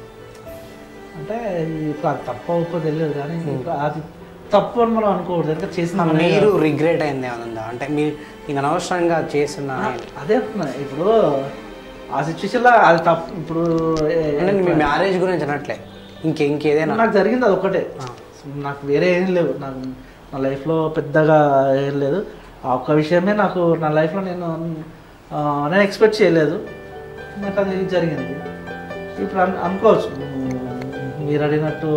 అంటే ఇప్పుడు అది తప్పు అవుతుందో తెలియదు కానీ ఇప్పుడు అది తప్పు అని మనం అనుకోకూడదు ఎందుకంటే చేసిన మనమే మీరు రిగ్రెట్ అయింది ఏమైనా ఉందా అంటే మీరు నేను అనవసరంగా చేసిన అదే అంటున్నా ఇప్పుడు ఆ సిచ్యువేషన్లో అది తప్పు ఇప్పుడు ఏ- అంటే మీ మ్యారేజ్ గురించి అనట్లే ఇంకే ఇంకేదైనా నాకు జరిగింది అది ఒకటే ఆ. నాకు వేరే ఏం లేవు నాకు నా లైఫ్లో పెద్దగా ఏం లేదు ఆ ఒక్క విషయమే నాకు నా లైఫ్లో నేను ఆ, నేను ఎక్స్పెక్ట్ చేయలేదు నాకు అది జరిగింది ఇప్పుడు అను అనుకోవచ్చు మీరు అడిగినట్టు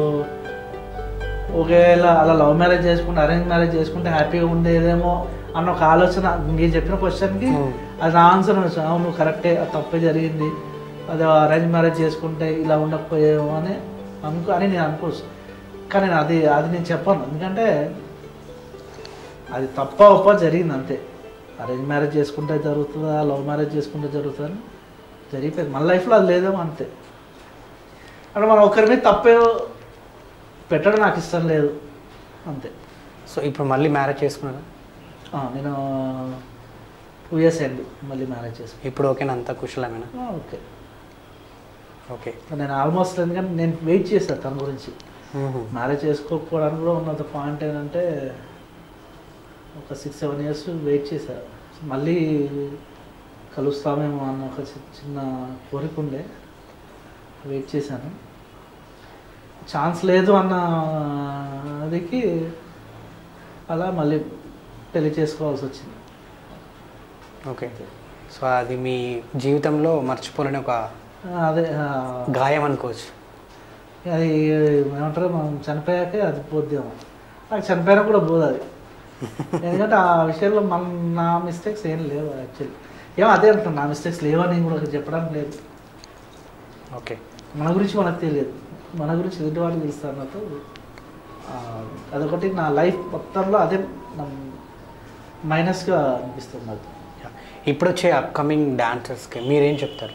ఒకవేళ అలా లవ్ మ్యారేజ్ చేసుకుంటే అరేంజ్ మ్యారేజ్ చేసుకుంటే హ్యాపీగా ఉండేదేమో అన్న ఒక ఆలోచన మీరు చెప్పిన క్వశ్చన్కి Hmm. అది నా ఆన్సర్ ఉండొచ్చు అవును కరెక్టే అది తప్పే జరిగింది అదే అరేంజ్ మ్యారేజ్ చేసుకుంటే ఇలా ఉండకపోయేమో అని అనుకో అని నేను అనుకోవచ్చు కానీ నేను అది అది నేను చెప్పాను ఎందుకంటే అది తప్ప ఒప్ప జరిగింది అంతే అరేంజ్ మ్యారేజ్ చేసుకుంటే జరుగుతుందా లవ్ మ్యారేజ్ చేసుకుంటే జరుగుతుందా అని జరిగిపోయింది మన లైఫ్లో అది లేదేమో అంతే అంటే మనం ఒకరి మీద తప్పే పెట్టడం నాకు ఇష్టం లేదు అంతే సో ఇప్పుడు మళ్ళీ మ్యారేజ్ చేసుకున్నారా ఆ, నేను టూ ఇయర్స్ అయింది మళ్ళీ మ్యారేజ్ చేసుకుని ఇప్పుడు ఓకేనా అంత కుశలమేనా ఓకే ఓకే నేను ఆల్మోస్ట్ ఎందుకంటే నేను వెయిట్ చేశాను తన గురించి మ్మ్. మ్యారేజ్ చేసుకోకపోవడానికి కూడా ఉన్నంత పాయింట్ ఏంటంటే ఒక సిక్స్ సెవెన్ ఇయర్స్ వెయిట్ చేశారు మళ్ళీ కలుస్తామేమో అన్న ఒక చి- చిన్న కోరిక ఉండే వెయిట్ చేశాను ఛాన్స్ లేదు అన్న అదికి అలా మళ్ళీ పెళ్లి చేసుకోవాల్సి వచ్చింది ఓకే సో అది మీ జీవితంలో మర్చిపోలేని ఒక ఆ, అదే ఆ, గాయం అనుకోవచ్చు అది ఏమంటారు మనం చనిపోయాకే అది పోద్దేమో నాకు చనిపోయినా కూడా పోదు అది ఎందుకంటే ఆ విషయంలో మన నా మిస్టేక్స్ ఏం లేవు యాక్చువల్లీ ఏమో అదే అంటున్నాను నా మిస్టేక్స్ లేవని కూడా చెప్పడానికి లేదు ఓకే మన గురించి మనకు తెలియదు మన గురించి ఎదుటి వాళ్ళు తెలుస్తారు అన్నట్టు ఆ, అదొకటి నా లైఫ్ మొత్తంలో అదే మైనస్గా అనిపిస్తుంది నాకు యా. ఇప్పుడు వచ్చే అప్కమింగ్ డాన్సర్స్కి మీరేం చెప్తారు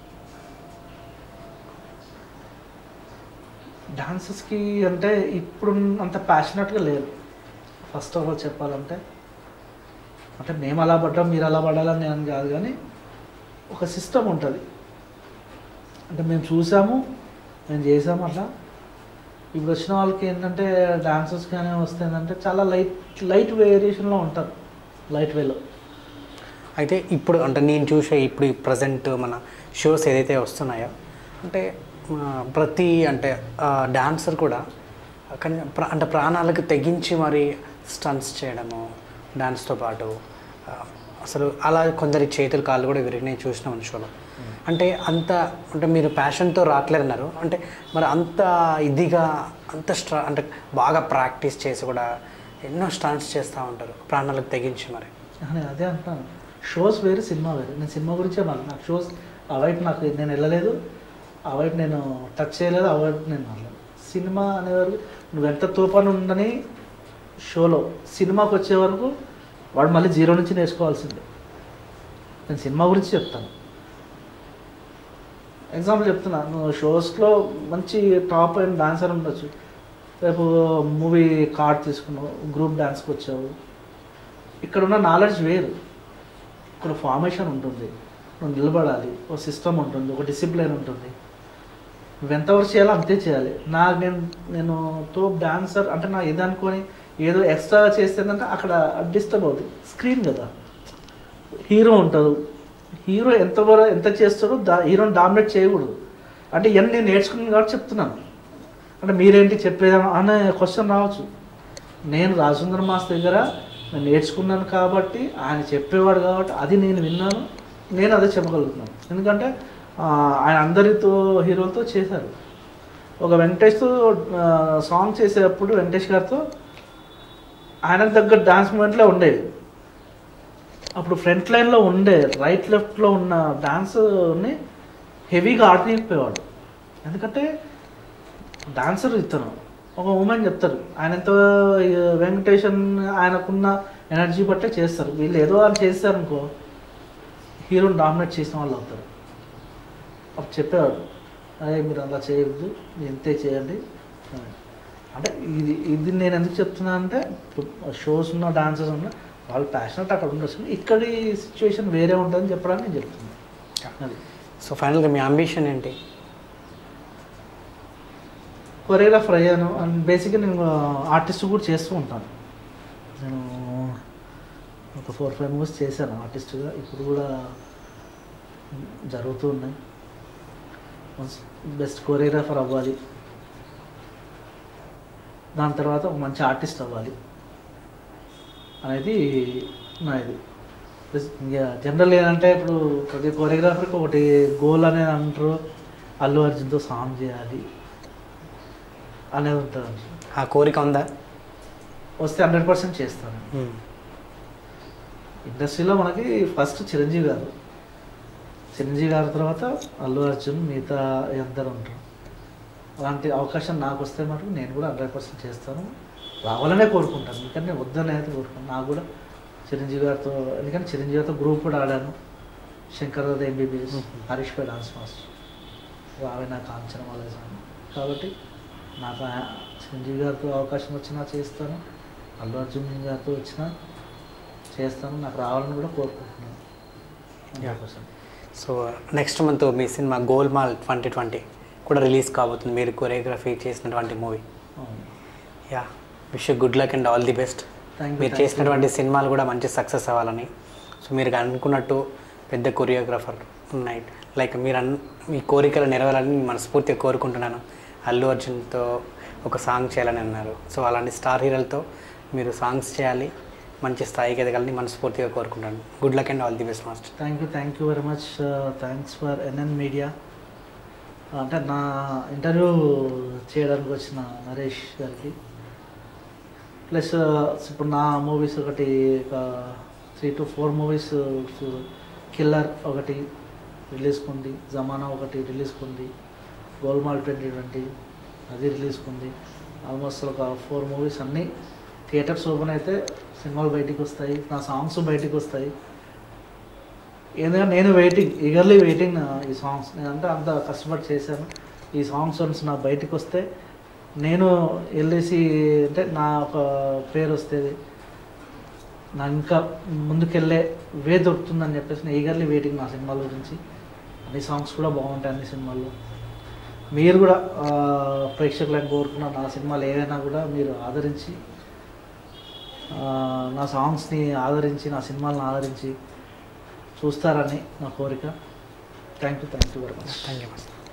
డాన్సెస్కి అంటే ఇప్పుడు అంత ప్యాషనెట్గా లేరు ఫస్ట్ ఆఫ్ ఆల్ చెప్పాలంటే అంటే మేము అలా పడ్డాం మీరు అలా పడాలని నేను కాదు కానీ ఒక సిస్టమ్ ఉంటుంది అంటే మేము చూసాము మేము చేసాము అట్లా ఇప్పుడు వచ్చిన వాళ్ళకి ఏంటంటే డాన్సర్స్ కానీ వస్తే ఏంటంటే చాలా లైట్ లైట్ వేరియేషన్లో ఉంటారు లైట్ వేలో అయితే ఇప్పుడు అంటే నేను చూసే ఇప్పుడు ప్రజెంట్ మన షోస్ ఏదైతే వస్తున్నాయో అంటే ఆ, ప్రతి అంటే డాన్సర్ కూడా కానీ ప్ర- అంటే ప్రాణాలకు తెగించి మరి స్టన్స్ చేయడము డాన్స్తో పాటు ఆ, అసలు అలా కొందరి చేతులు కాళ్ళు కూడా విరిగినాయి చూసినాం మన షోలో అంటే అంత అంటే మీరు ప్యాషన్తో రావట్లేదన్నారు అంటే మరి అంత ఇదిగా అంత స్ట్రా అంటే బాగా ప్రాక్టీస్ చేసి కూడా ఎన్నో స్టంట్స్ చేస్తూ ఉంటారు ప్రాణాలకు తెగించి మరి నేను అదే అంటున్నాను షోస్ వేరు సినిమా వేరు నేను సినిమా గురించే మళ్ళీ నాకు షోస్ ఆ వైపు నాకు నేను వెళ్ళలేదు ఆ వైపు నేను టచ్ చేయలేదు ఆ వైపు నేను వెళ్ళలేదు సినిమా అనేవారు నువ్వు ఎంత తోపాను ఉండని షోలో సినిమాకి వచ్చే వరకు వాడు మళ్ళీ జీరో నుంచి నేర్చుకోవాల్సిందే నేను సినిమా గురించి చెప్తాను ఎగ్జాంపుల్ చెప్తున్నా నువ్వు షోస్లో మంచి టాప్ అండ్ డాన్సర్ ఉండొచ్చు రేపు మూవీ కార్డ్ తీసుకున్నావు గ్రూప్ డాన్స్కి వచ్చావు ఇక్కడ ఉన్న నాలెడ్జ్ వేరు ఇక్కడ ఫార్మేషన్ ఉంటుంది నువ్వు నిలబడాలి ఒక సిస్టమ్ ఉంటుంది ఒక డిసిప్లిన్ ఉంటుంది నువ్వు ఎంతవరకు చేయాలో అంతే చేయాలి నా నేను నేను తో డాన్సర్ అంటే నా ఇది అనుకొని ఏదో ఎక్స్ట్రా చేస్తేందంటే అక్కడ డిస్టర్బ్ అవుతుంది స్క్రీన్ కదా హీరో ఉంటారు హీరో ఎంత వర- ఎంత చేస్తాడో దా హీరోని డామినేట్ చేయకూడదు అంటే ఇవన్నీ నేను నేర్చుకున్నాను కాబట్టి చెప్తున్నాను అంటే మీరేంటి చెప్పేదా అనే క్వశ్చన్ రావచ్చు నేను రాజేంద్ర మాస్ దగ్గర నేను నేర్చుకున్నాను కాబట్టి ఆయన చెప్పేవాడు కాబట్టి అది నేను విన్నాను నేను అదే చెప్పగలుగుతున్నాను ఎందుకంటే ఆ, ఆయన అందరితో హీరోలతో చేశారు ఒక వెంకటేష్తో ఆ, సాంగ్ చేసేటప్పుడు వెంకటేష్ గారితో ఆయనకు దగ్గర డాన్స్ మూమెంట్లో ఉండేవి అప్పుడు ఫ్రంట్ లైన్లో ఉండే రైట్ లెఫ్ట్లో ఉన్న డాన్స్ని హెవీగా ఆడనీయకపోయేవాడు ఎందుకంటే డాన్సర్ ఇతను ఒక ఉమెన్ చెప్తారు ఆయన ఎంత వెంకటేషన్ ఆయనకున్న ఎనర్జీ బట్టే చేస్తారు వీళ్ళు ఏదో వాళ్ళు చేస్తారు అనుకో హీరోని డామినేట్ చేసిన వాళ్ళు అవుతారు అప్పుడు చెప్పేవాడు అదే మీరు అలా చేయవద్దు మీరు ఇంతే చేయండి అని. అంటే ఇది ఇది నేను ఎందుకు చెప్తున్నా అంటే షోస్ ఉన్న డాన్సర్స్ ఉన్న వాళ్ళు ప్యాషనెట్ అక్కడ ఉండొచ్చు ఇక్కడి సిచ్యువేషన్ వేరే ఉంటుందని చెప్పడానికి నేను చెప్తున్నాను అది సో ఫైనల్గా మీ అంబిషన్ ఏంటి కొరియోగ్రాఫర్ అయ్యాను అండ్ బేసిక్గా నేను ఆర్టిస్ట్ కూడా చేస్తూ ఉంటాను నేను ఒక ఫోర్ ఫైవ్ మూవీస్ చేశాను ఆర్టిస్ట్గా ఇప్పుడు కూడా జరుగుతూ ఉన్నాయి బెస్ట్ కొరియోగ్రాఫర్ అవ్వాలి దాని తర్వాత ఒక మంచి ఆర్టిస్ట్ అవ్వాలి అనేది నా ఇది జనరల్ ఏంటంటే ఇప్పుడు ప్రతి కొరియోగ్రాఫర్కి ఒకటి గోల్ అనేది అంటారు అల్లు అర్జున్తో సాంగ్ చేయాలి అనేది ఉంటుంది ఆ కోరిక ఉందా వస్తే హండ్రెడ్ పర్సెంట్ చేస్తాను ఇండస్ట్రీలో మనకి ఫస్ట్ చిరంజీవి గారు చిరంజీవి గారి తర్వాత అల్లు అర్జున్ మిగతా అందరు ఉంటారు అలాంటి అవకాశం నాకు వస్తే మటుకు నేను కూడా హండ్రెడ్ పర్సెంట్ చేస్తాను రావాలనే కోరుకుంటాను ఎందుకంటే నేను వద్దని అయితే కోరుకుంటాను నాకు కూడా చిరంజీవి గారితో ఎందుకంటే చిరంజీవి గారితో గ్రూప్ కూడా ఆడాను శంకర్ దాదా ఎంబీబీఎస్ హరీష్ పై డాన్స్ మాస్టర్ రావేనా కాంచన వాళ్ళ కాబట్టి నాకు ఆ- చిరంజీవి గారితో అవకాశం వచ్చినా చేస్తాను అల్లు అర్జున్ గారితో వచ్చినా చేస్తాను నాకు రావాలని కూడా కోరుకుంటున్నాను Yeah. సో నెక్స్ట్ మంత్ మీ సినిమా గోల్మాల్ ట్వంటీ ట్వంటీ కూడా రిలీజ్ కాబోతుంది మీరు కొరియోగ్రఫీ చేసినటువంటి మూవీ అవును yeah wish good luck and all the best thank మీరు చేసినటువంటి సినిమాలు కూడా మంచి సక్సెస్ అవ్వాలని సో మీరు అనుకున్నట్టు పెద్ద కొరియోగ్రాఫర్ ఉన్నాయి లైక్ మీరు అన్ మీ కోరికలు నెరవేరాలని మనస్ఫూర్తిగా కోరుకుంటున్నాను అల్లు అర్జున్తో ఒక సాంగ్ చేయాలని అన్నారు సో అలాంటి స్టార్ హీరోలతో మీరు సాంగ్స్ చేయాలి మంచి స్థాయికి ఎదగాలని మనస్ఫూర్తిగా కోరుకుంటాను good luck and all the best master thank you thank you very much thanks for NN media అంటే నా ఇంటర్వ్యూ చేయడానికి వచ్చిన నరేష్ గారికి ప్లస్ ఇప్పుడు నా మూవీస్ ఒకటి ఒక three to four movies killer ఒకటి రిలీజ్కి ఉంది జమానా ఒకటి రిలీజ్కి ఉంది గోల్మాల్ ట్వంటీ ట్వంటీ అది రిలీజ్కి ఉంది ఆల్మోస్ట్ ఒక ఫోర్ మూవీస్ అన్నీ థియేటర్స్ ఓపెన్ అయితే సినిమాలు బయటికి వస్తాయి నా సాంగ్స్ బయటికి వస్తాయి ఎందుకంటే నేను వెయిటింగ్ ఈగర్లీ వెయిటింగ్ ఈ సాంగ్స్ నేనంటే అంత కష్టపడి చేశాను ఈ సాంగ్స్ వన్స్ నా బయటికి వస్తే నేను వెళ్ళేసి అంటే నా ఒక పేరు వస్తుంది నా ఇంకా ముందుకెళ్ళే వే దొరుకుతుందని చెప్పేసి నేను ఈగర్లీ వెయిటింగ్ నా సినిమాల గురించి అన్ని సాంగ్స్ కూడా బాగుంటాయి అన్ని సినిమాల్లో మీరు కూడా ఆ, ప్రేక్షకులను కోరుకున్న నా సినిమాలు ఏవైనా కూడా మీరు ఆదరించి ఆ, నా సాంగ్స్ని ఆదరించి నా సినిమాలను ఆదరించి చూస్తారని నా కోరిక thank you thank you very much thank you